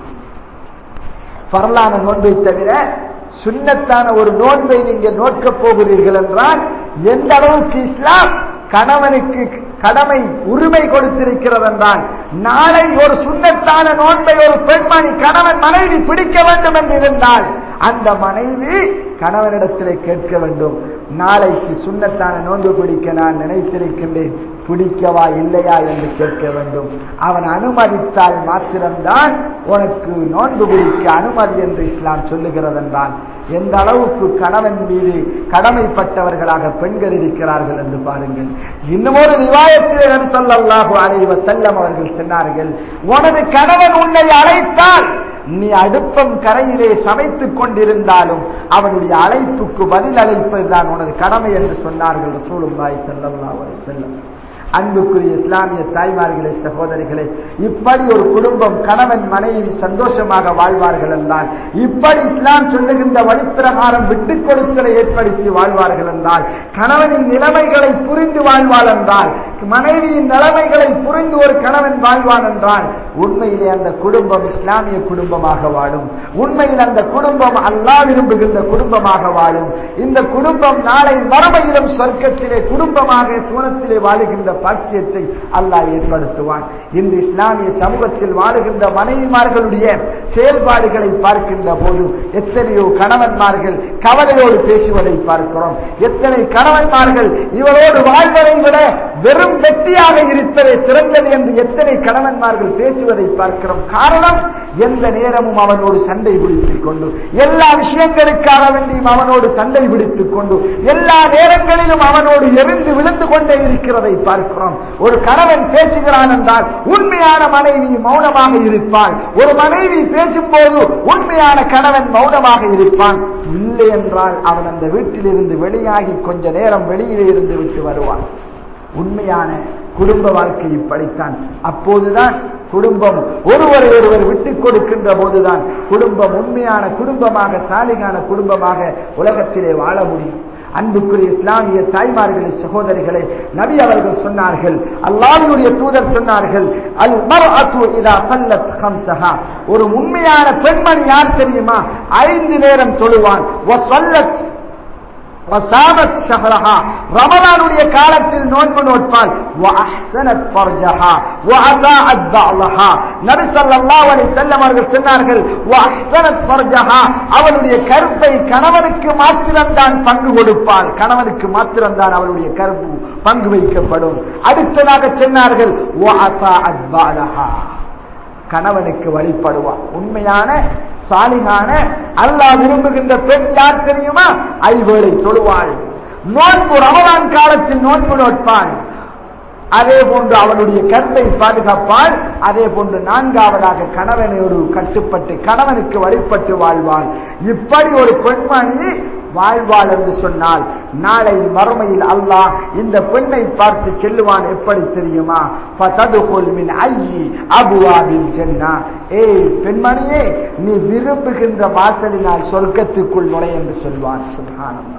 பரலான நோன்பை தவிர சுண்ணத்தான ஒரு நோன்பை நீங்கள் நோக்கப் போகிறீர்கள் என்றால் எந்த அளவுக்கு இஸ்லாம் கணவனுக்கு கடமை உரிமை கொடுத்திருக்கிறது என்றால் நாளை ஒரு சுண்ணத்தான நோன்பை ஒரு பெண்மணி கணவன் மனைவி பிடிக்க வேண்டும் என்று இருந்தால் அந்த மனைவி கணவனிடத்திலே கேட்க வேண்டும் நாளைக்கு சுண்ணத்தான நோன்பு பிடிக்க நான் நினைத்திருக்கின்றேன் பிடிக்கவா இல்லையா என்று கேட்க வேண்டும் அவன் அனுமதித்தால் மாத்திரம்தான் உனக்கு நோன்பு பிடிக்க அனுமதி என்று இஸ்லாம் சொல்லுகிறது என்றால் எந்த அளவுக்கு கணவன் மீது கடமைப்பட்டவர்களாக பெண்கள் இருக்கிறார்கள் என்று பாருங்கள் இன்னும் ஒரு நிவாயத்தில் நபி ஸல்லல்லாஹு அலைஹி வஸல்லம் அவர்கள் சொன்னார்கள் உனது கணவன் உன்னை அழைத்தால் நீ அடுப்பம் கரையிலே சமைத்துக் கொண்டிருந்தாலும் அவனுடைய அழைப்புக்கு பதில் அழைப்பதுதான் உனது கடமை என்று சொன்னார்கள் ரசூலுல்லாஹி ஸல்லல்லாஹு அலைஹி வஸல்லம் அன்புக்குரிய இஸ்லாமிய தாய்மார்களே சகோதரிகளே இப்படி ஒரு குடும்பம் கணவன் மனைவி சந்தோஷமாக வாழ்வார்கள் என்றால் இப்படி இஸ்லாம் சொல்லுகின்ற வழிப்பிரகாரம் விட்டுக் கொடுத்தலை ஏற்படுத்தி வாழ்வார்கள் என்றால் கணவனின் நிலைமைகளை புரிந்து வாழ்வாள் என்றால் மனைவியின் நிலைமைகளை புரிந்து ஒரு கணவன் வாழ்வான் என்றால் உண்மையிலே அந்த குடும்பம் இஸ்லாமிய குடும்பமாக வாழும் உண்மையில் அந்த குடும்பம் அல்லா விரும்புகின்ற குடும்பமாக வாழும் இந்த குடும்பம் நாளை மறுமையிலும் சொர்க்கத்திலே குடும்பமாக சூனத்திலே வாழுகின்ற பாக்கியத்தை அல்லாஹ் ஏற்படுத்துவான் இந்த இஸ்லாமிய சமூகத்தில் வாழுகின்ற மனைவிமார்களுடைய செயல்பாடுகளை பார்க்கின்ற போது எத்தனையோ கணவன்மார்கள் கவலையோடு பேசுவதை பார்க்கிறோம் எத்தனை கணவன்மார்கள் இவரோடு வாழ்வதை விட வெறும் வெற்றியாக இருப்பதே சிறந்தது என்று எத்தனை கணவன்மார்கள் பேசுவதை பார்க்கிறோம் காரணம் எந்த நேரமும் அவனோடு சண்டை பிடித்துக் கொண்டு எல்லா விஷயங்களுக்காக வேண்டியும் அவனோடு சண்டை பிடித்துக் கொண்டு எல்லா நேரங்களிலும் அவனோடு எரிந்து விழுந்து கொண்டே இருக்கிறதை பார்க்கிறோம் ஒரு கணவன் பேசுகிறான் என்றால் உண்மையான மனைவி மௌனமாக இருப்பாள் ஒரு மனைவி பேசும்போது உண்மையான கணவன் மௌனமாக இருப்பான் இல்லை என்றால் அவன் அந்த வீட்டிலிருந்து வெளியாகி கொஞ்ச நேரம் வெளியிலே இருந்து விட்டு வருவான் உண்மையான குடும்ப வாழ்க்கை இப்படித்தான் அப்போதுதான் குடும்பம் ஒருவர் ஒருவர் விட்டுக் கொடுக்கின்ற போதுதான் குடும்பம் உண்மையான குடும்பமாக சாலிகான குடும்பமாக உலகத்திலே வாழ முடியும் அன்புக்குரிய இஸ்லாமிய தாய்மார்களே சகோதரிகளே நபி அவர்கள் சொன்னார்கள் அல்லாஹ்வுடைய தூதர் சொன்னார்கள் அல் மர்அத்து இதா சல்லத் கம்சஹா ஒரு உண்மையான பெண்மணி யார் தெரியுமா ஐந்து நேரம் தொழுவான் வ சல்லத் வசாமத் ஷஹரஹா ரமலானுடைய காலத்தில் நோன்பு நோட்பால் வஅஹ்ஸனத் ஃபர்ஜஹா வஅதாஅத் பஅலஹா நபி ஸல்லல்லாஹு அலைஹி வஸல்லம் அவர்கள் சொன்னார்கள் வஅஹ்ஸனத் ஃபர்ஜஹா அவளுடைய கருப்பை கணவனுக்கு மாத்திரம்தான் பங்கு கொடுப்பாள் கணவனுக்கு மாத்திரம்தான் அவளுடைய கருப்பு பங்கு வைக்கப்படும் அடுத்ததாக சொன்னார்கள் வஅதாஅத் பஅலஹா கணவனுக்கு வழிபடுவார் உண்மையான சாலிகான அல்லாஹ் விரும்புகின்ற பெண் யார் தெரியுமா ஐவேளை தொழுவாள் நோன்பு ரமலான் காலத்தில் நோன்பு நோட்பாள் அதே போன்று அவளுடைய கற்பை பாதுகாப்பாள் அதே போன்று நான்காவதாக கணவனோடு கட்டுப்பட்டு கணவனுக்கு வழிபட்டு வாழ்வாள் இப்படி ஒரு பெண்மணி வாழ்வாள் என்று சொன்னால் நாளை மறுமையில் அல்லாஹ் இந்த பெண்ணை பார்த்து செல்லுவான் எப்படி தெரியுமா ஃபததுகுல் மின் ஐயி அபுவாபில் ஜன்னா ஏய் பெண்மணியே நீ விரும்புகின்ற வாசலினால் சொர்க்கத்துக்குள் நுழை என்று சொல்வான் சுப்ஹானல்லாஹ்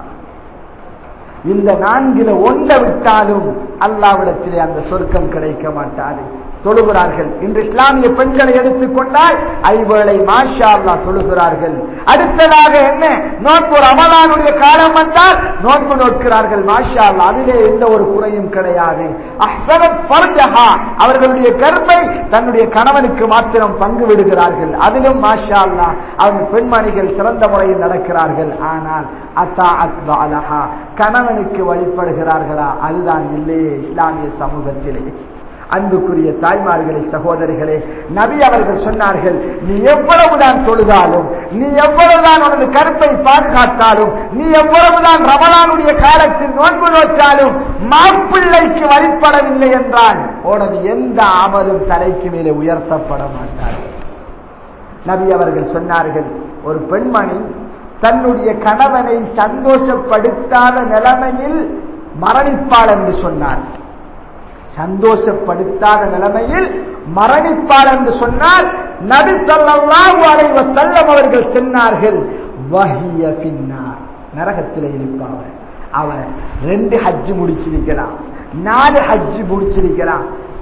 இந்த நான்கில ஒன்றை விட்டாலும் அல்லாவிடத்திலே அந்த சொர்க்கம் கிடைக்க மாட்டாது தொழுகிறார்கள் இன்று இஸ்லாமிய பெண்களை எடுத்துக்கொண்டால் ஐவேளை மாஷா அல்லா தொழுகிறார்கள் அடுத்ததாக என்ன நோன்பு ரமலானுடைய காலம் வந்தால் நோன்பு நோக்கிறார்கள் மாஷா அல்லா அதிலே எந்த ஒரு குறையும் கிடையாது அஹ்சனத் ஃபர்ஜஹா அவர்களுடைய கற்பை தன்னுடைய கணவனுக்கு மாத்திரம் பங்கு விடுகிறார்கள் அதிலும் மாஷா அல்லா அவங்க பெண்மணிகள் சிறந்த முறையில் நடக்கிறார்கள் ஆனால் அத்தா அத்வா அலஹா கணவனுக்கு வழிபடுகிறார்களா அதுதான் இல்லையே இஸ்லாமிய சமூகத்திலே அன்புக்குரிய தாய்மார்களே சகோதரிகளே நபி அவர்கள் சொன்னார்கள் நீ எவ்வளவுதான் தொழுதாலும் நீ எவ்வளவுதான் உனது கருப்பை பாதுகாத்தாலும் நீ எவ்வளவுதான் ரமலானுடைய காலத்தில் நோன்பு நோற்றாலும் மாப்பிள்ளைக்கு வழிபடவில்லை என்றால் உனது எந்த அமலும் தலைக்கு மேலே உயர்த்தப்பட மாட்டார் நபி அவர்கள் சொன்னார்கள் ஒரு பெண்மணி தன்னுடைய கணவனை சந்தோஷப்படுத்தாத நிலைமையில் மரணிப்பாள் என்று சொன்னார் சந்தோஷப்படுத்தாத நிலைமையில் மரணிப்பாள் என்று சொன்னால் நபி ஸல்லல்லாஹு அலைஹி வஸல்லம் அவர்கள் சொன்னார்கள் வஹிய பின்னார் நரகத்தில் இருப்பாவர் அவர் ரெண்டு ஹஜ் முடிச்சிருக்கலாம் நாலு ஹஜ் முடிச்சிருக்கலாம்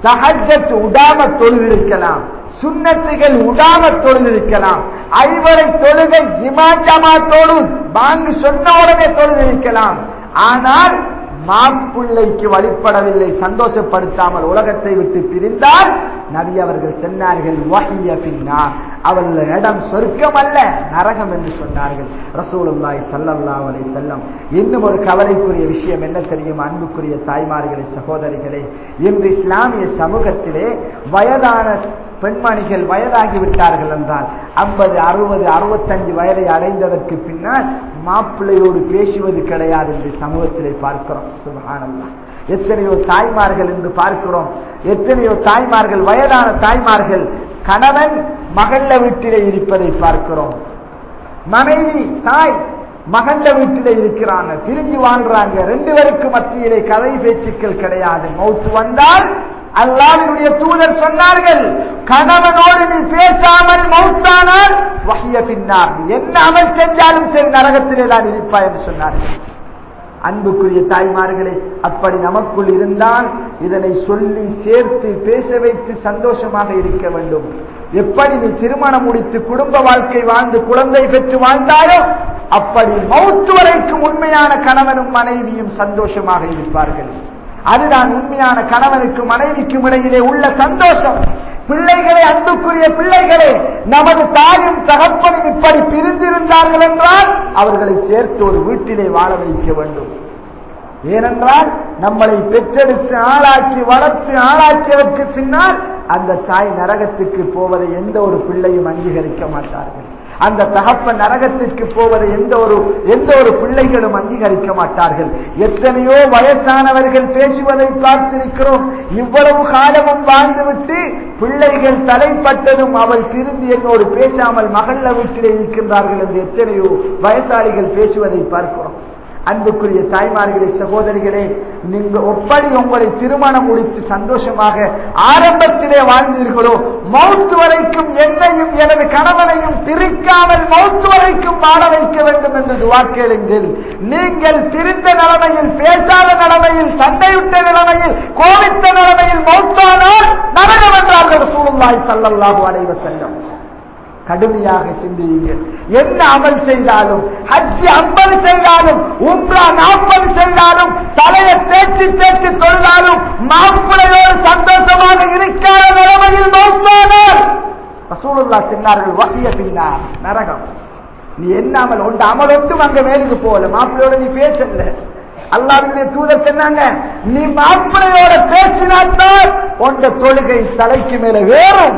தஹஜத் உடாம தொழுதிருக்கலாம் சுண்ணத்துகள் உடாம தொழுதிருக்கலாம் ஐவரை தொழுகை ஜிமாஜமாத்தோடு வாங்கி சொன்ன உடனே தொழுதிருக்கலாம் ஆனால் மாப்பிள்ளைக்கு வழிபடவில்லை சந்தோஷப்படுத்தாமல் உலகத்தை விட்டு பிரிந்தால் நபி அவர்கள் சொன்னார்கள் வஹிய பின்னார் அவர்கள் இடம் சொர்க்கம் அல்ல நரகம் என்று சொன்னார்கள் ரசூலுல்லாய் சல்லல்லாஹு அலைஹி செல்லம் இன்னும் ஒரு கவலைக்குரிய விஷயம் என்ன தெரியும் அன்புக்குரிய தாய்மார்களே சகோதரிகளே இன்று இஸ்லாமிய சமூகத்திலே வயதான பெண்மணிகள் வயதாகி விட்டார்கள் என்றால் ஐம்பது அறுபது அறுபத்தஞ்சு வயதை அடைந்ததற்கு பின்னால் மாப்பிள்ளையோடு பேசுவது கிடையாது என்று சமூகத்திலே பார்க்கிறோம் சுபகானல்லா எத்தனையோ தாய்மார்கள் என்று பார்க்கிறோம் எத்தனையோ தாய்மார்கள் வயதான தாய்மார்கள் கணவன் மகள வீட்டிலே இருப்பதை பார்க்கிறோம் மனைவி தாய் மகண்ட வீட்டிலே இருக்கிறாங்க பிரிஞ்சு வாழ்றாங்க ரெண்டு பேருக்கு மத்தியிலே கதை பேச்சுக்கள் கிடையாது மௌத்து வந்தால் அல்லாவினுடைய தூதர் சொன்னார்கள் கணவனோடு நீ பேசாமல் மௌத்தானால் வகைய பின்னார் நீ என்ன அமல் செஞ்சாலும் சரி நரகத்திலே தான் இருப்பாய் என்று சொன்னார்கள் அன்புக்குரிய தாய்மார்களே அப்படி நமக்குள் இருந்தால் இதனை சொல்லி சேர்த்து பேச வைத்து சந்தோஷமாக இருக்க வேண்டும் எப்படி நீ திருமணம் முடித்து குடும்ப வாழ்க்கை வாழ்ந்து குழந்தை பெற்று வாழ்ந்தாயோ அப்படி மௌத்து வரைக்கும் உண்மையான கணவனும் மனைவியும் சந்தோஷமாக இருப்பார்கள் அதுதான் உண்மையான கணவனுக்கும் மனைவிக்கும் இடையிலே உள்ள சந்தோஷம் பிள்ளைகளே அன்புக்குரிய பிள்ளைகளே நமது தாயும் தகப்பனும் இப்படி பிரிந்திருந்தார்கள் என்றால் அவர்களை சேர்த்து ஒரு வீட்டிலே வாழ வைக்க வேண்டும் ஏனென்றால் நம்மளை பெற்றெடுத்து ஆளாக்கி வளர்த்து ஆளாக்கியதற்கு பின்னால் அந்த தாய் நரகத்துக்கு போவதை எந்த ஒரு பிள்ளையும் அங்கீகரிக்க மாட்டார்கள் அந்த தகப்பன் நரகத்திற்கு போவதை எந்த ஒரு எந்த ஒரு பிள்ளைகளும் அங்கீகரிக்க மாட்டார்கள் எத்தனையோ வயசானவர்கள் பேசுவதை பார்த்திருக்கிறோம் இவ்வளவு காலமும் வாழ்ந்துவிட்டு பிள்ளைகள் தலைப்பட்டதும் அவள் திரும்பி என்னோடு பேசாமல் மகள வீட்டிலே இருக்கின்றார்கள் என்று எத்தனையோ வயசாளிகள் பேசுவதை பார்க்கிறோம் அன்புக்குரிய தாய்மார்களே சகோதரிகளே நீங்க ஒப்படி உங்களை திருமணம் முடித்து சந்தோஷமாக ஆரம்பத்திலே வாழ்ந்தீர்களோ மௌத்து வரைக்கும் என்னையும் எனது கணவனையும் பிரிக்காமல் மௌத்து வரைக்கும் வாழ வைக்க வேண்டும் என்று துவா கேளுங்கள் நீங்கள் பிரிந்த நிலைமையில் பேசாத நிலைமையில் சண்டையுட்ட நிலைமையில் கோவித்த நிலைமையில் மௌத்தானால் நரகம் என்றார்கள் சூழ்நாய் சல்லல்லாஹு அலைவ செல்லும் கடுமையாக சிந்தியுங்கள் என்ன அமல் செய்தாலும் ஹஜ்ஜி ஐம்பது செய்தாலும் உம்ரா நாற்பது செய்தாலும் தலையை தேய்ச்சி தேய்ச்சி தொழுதாலும் மாப்பிளையோடு சந்தோஷமாக இருக்காத நிலைமையில் மௌத்தானார் ரசூலுல்லா சொன்னார்கள் வகைய பின்னார் நரகம் நீ என்ன அமல் உண்டு அமல் ஒன்றும் அங்க மேலுக்கு போகல மாப்பிள்ளையோட நீ பேசல அல்லாவினுடைய தூதர் சொன்னாங்க நீ மாப்பிள்ளையோட பேசினாத்தான் உண்ட தொழுகை தலைக்கு மேல வேறும்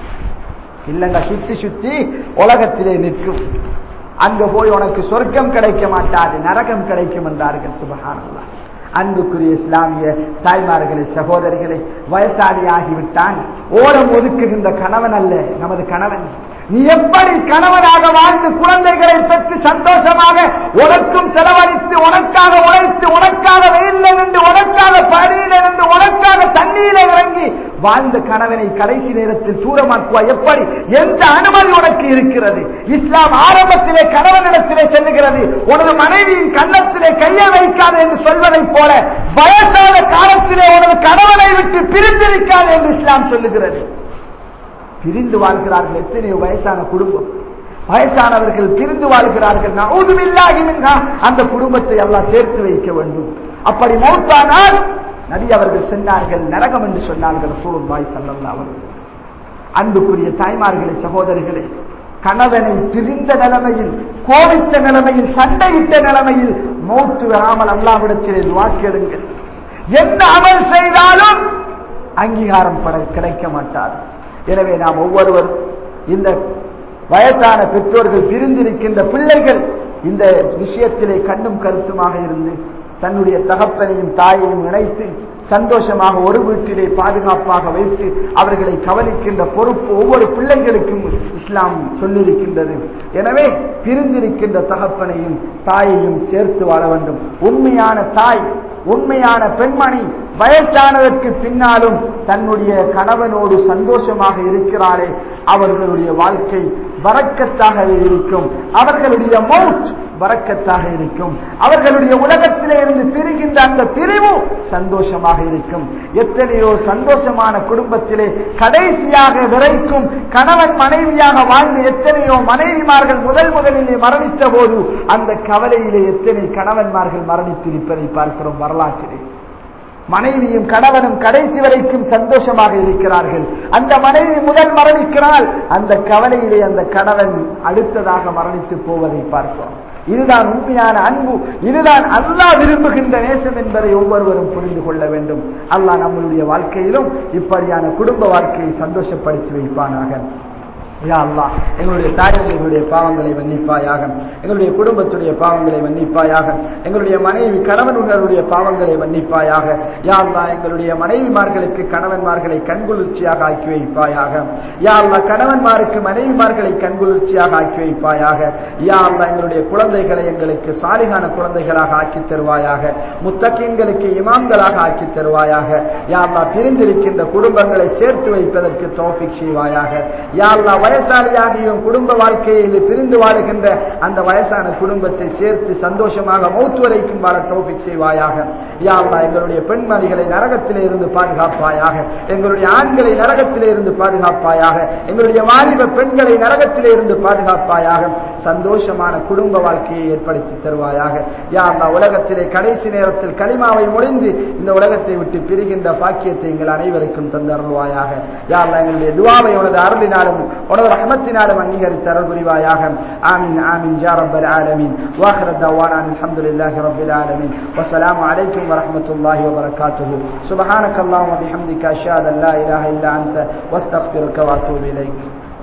இல்லங்க சுத்தி சுத்தி உலகத்திலே நிற்கும் அங்க போய் உனக்கு சொர்க்கம் கிடைக்க மாட்டாது நரகம் கிடைக்கும் என்றார்கள் சுபகானல்லா அன்புக்குரிய இஸ்லாமிய தாய்மார்களே சகோதரிகளை வயசாளி ஆகிவிட்டான் ஓரம் ஒதுக்குகின்ற கணவன் அல்ல நமது கணவன் நீ எப்படி கணவனாக வாழ்ந்து குழந்தைகளை பெற்று சந்தோஷமாக உனக்கும் செலவழித்து உனக்காக உழைத்து உனக்காக வெயில்ல நின்று உனக்காக பணியில நின்று உனக்காக தண்ணீர இறங்கி வாழ்ந்த கணவனை கடைசி நேரத்தில் தூரமாக்குவாய் எப்படி எந்த அனுமதி உனக்கு இருக்கிறது இஸ்லாம் ஆரம்பத்திலே கணவனிடத்திலே செல்லுகிறது உனது மனைவியின் கன்னத்திலே கையை வைக்காது என்று சொல்வதைப் போல வயசான காலத்திலே உனது கணவனை விட்டு பிரிந்திருக்காது என்று இஸ்லாம் சொல்லுகிறது பிரிந்து வாழ்கிறார்கள் எத்தனையோ வயசான குடும்பம் வயசானவர்கள் பிரிந்து வாழ்கிறார்கள் நவுதுமில்லாகி மின்ஹா அந்த குடும்பத்தை எல்லாம் சேர்த்து வைக்க வேண்டும் அப்படி மௌத்தானால் நபி அவர்கள் சொன்னார்கள் நரகம் என்று சொன்னார்கள் சூழ்நாய் சல்லல்லா அன்புக்குரிய தாய்மார்களே சகோதரிகளே கணவனை பிரிந்த நிலைமையில் கோவித்த நிலைமையில் சண்டையிட்ட நிலைமையில் மௌத்து வராமல் அல்லாவிடத்திலே வாக்கெடுங்கள் எந்த அமல் செய்தாலும் அங்கீகாரம் கிடைக்க மாட்டார் எனவே நாம் ஒவ்வொருவரும் இந்த வயசான பெற்றோர்கள் பிரிந்திருக்கின்ற பிள்ளைகள் இந்த விஷயத்திலே கண்ணும் கருத்துமாக இருந்து தன்னுடைய தகப்பனையும் தாயையும் இணைத்து சந்தோஷமாக ஒரு வீட்டிலே பாதுகாப்பாக வைத்து அவர்களை கவனிக்கின்ற பொறுப்பு ஒவ்வொரு பிள்ளைகளுக்கும் இஸ்லாம் சொல்லியிருக்கின்றது எனவே பிரிந்திருக்கின்ற தகப்பனையும் தாயையும் சேர்த்து வாழ வேண்டும் உண்மையான தாய் உண்மையான பெண்மணி வயசானதற்கு பின்னாலும் தன்னுடைய கணவனோடு சந்தோஷமாக இருக்கிறாரே அவர்களுடைய வாழ்க்கை வரக்கத்தாகவே இருக்கும் அவர்களுடைய மவுத் வரக்கத்தாக இருக்கும் அவர்களுடைய உலகத்திலே இருந்து பிரிகின்ற அந்த பிரிவு சந்தோஷமாக இருக்கும் எத்தனையோ சந்தோஷமான குடும்பத்திலே கடைசியாக விரைக்கும் கணவன் மனைவியாக வாழ்ந்து எத்தனையோ மனைவிமார்கள் முதல் முதலிலே மரணித்த போது அந்த கவலையிலே எத்தனை கணவன்மார்கள் மரணித்திருப்பதை பார்க்கிறோம் வரலாற்றிலே மனைவியும் கணவனும் கடைசி வரைக்கும் சந்தோஷமாக இருக்கிறார்கள் அந்த மனைவி முதல் மரணிக்கிறாள் அந்த கவலையிலே அந்த கணவன் அடுத்ததாக மரணித்து போவதை பார்க்கிறோம் இதுதான் உண்மையான அன்பு இதுதான் அல்லாஹ் விரும்புகின்ற நேசம் என்பதை ஒவ்வொருவரும் புரிந்து கொள்ள வேண்டும் அல்லாஹ் நம்மளுடைய வாழ்க்கையிலும் இப்படியான குடும்ப வாழ்க்கையை சந்தோஷப்படுத்தி வைப்பானாக யா அல்லாஹ் எங்களுடைய தாயங்களுடைய பாவங்களை மன்னிப்பாயாக எங்களுடைய குடும்பத்துடைய பாவங்களை மன்னிப்பாயாக எங்களுடைய மனைவி கணவன்களுடைய பாவங்களை மன்னிப்பாயாக யா அல்லாஹ் எங்களுடைய மனைவிமார்களுக்கு கணவன்மார்களை கண்குளிர்ச்சியாக ஆக்கி வைப்பாயாக யா அல்லாஹ் கணவன்மாருக்கு மனைவிமார்களை கண்குளிர்ச்சியாக ஆக்கி வைப்பாயாக யா அல்லாஹ் எங்களுடைய குழந்தைகளை எங்களுக்கு சாலிகான குழந்தைகளாக ஆக்கி தருவாயாக முத்தக்கியங்களுக்கு இமாம்களாக ஆக்கி தருவாயாக யா அல்லாஹ் பிரிந்திருக்கின்ற குடும்பங்களை சேர்த்து வைப்பதற்கு தோஃபிக் செய்வாயாக யா அல்லாஹ் வயசாளியாகியும் குடும்ப வாழ்க்கையில் பிரிந்து வாழுகின்ற அந்த வயசான குடும்பத்தை சேர்த்து சந்தோஷமாக மௌத்து வரைக்கும் வாழ தோப்பிக் செய்வாயாக யா அல்லாஹ் எங்களுடைய பெண்மணிகளை நரகத்திலே இருந்து பாதுகாப்பாயாக எங்களுடைய ஆண்களை நரகத்திலே இருந்து பாதுகாப்பாயாக எங்களுடைய வாலிப பெண்களை நரகத்திலே இருந்து பாதுகாப்பாயாக சந்தோஷமான குடும்ப வாழ்க்கையை ஏற்படுத்தி தருவாயாக யா அல்லாஹ் உலகத்திலே கடைசி நேரத்தில் களிமாவை மொழிந்து இந்த உலகத்தை விட்டு பிரிகின்ற பாக்கியத்தை எங்கள் அனைவருக்கும் தந்தருள்வாயாக யா அல்லாஹ் எங்களுடைய துவாவை உனது அருளினாலும் உனது ரஹமத்தினாலும் அங்கீகரித்து அருள் புரிவாயாக ஆமீன் ஆமீன் ஜா ரப்பல் ஆலமீன் வாஹிர தவானா அல்ஹம்துலில்லாஹி ரப்பில் ஆலமீன் வஸ்ஸலாமு அலைக்கும் வரஹ்மத்துல்லாஹி வபரகாத்துஹு சுப்ஹானக அல்லாஹும்ம பிஹம்திக அஷ்ஹது அன் லா இலாஹா இல்லா அன்த வஸ்தக்ஃபிருக வ அத்தூபு இலைக்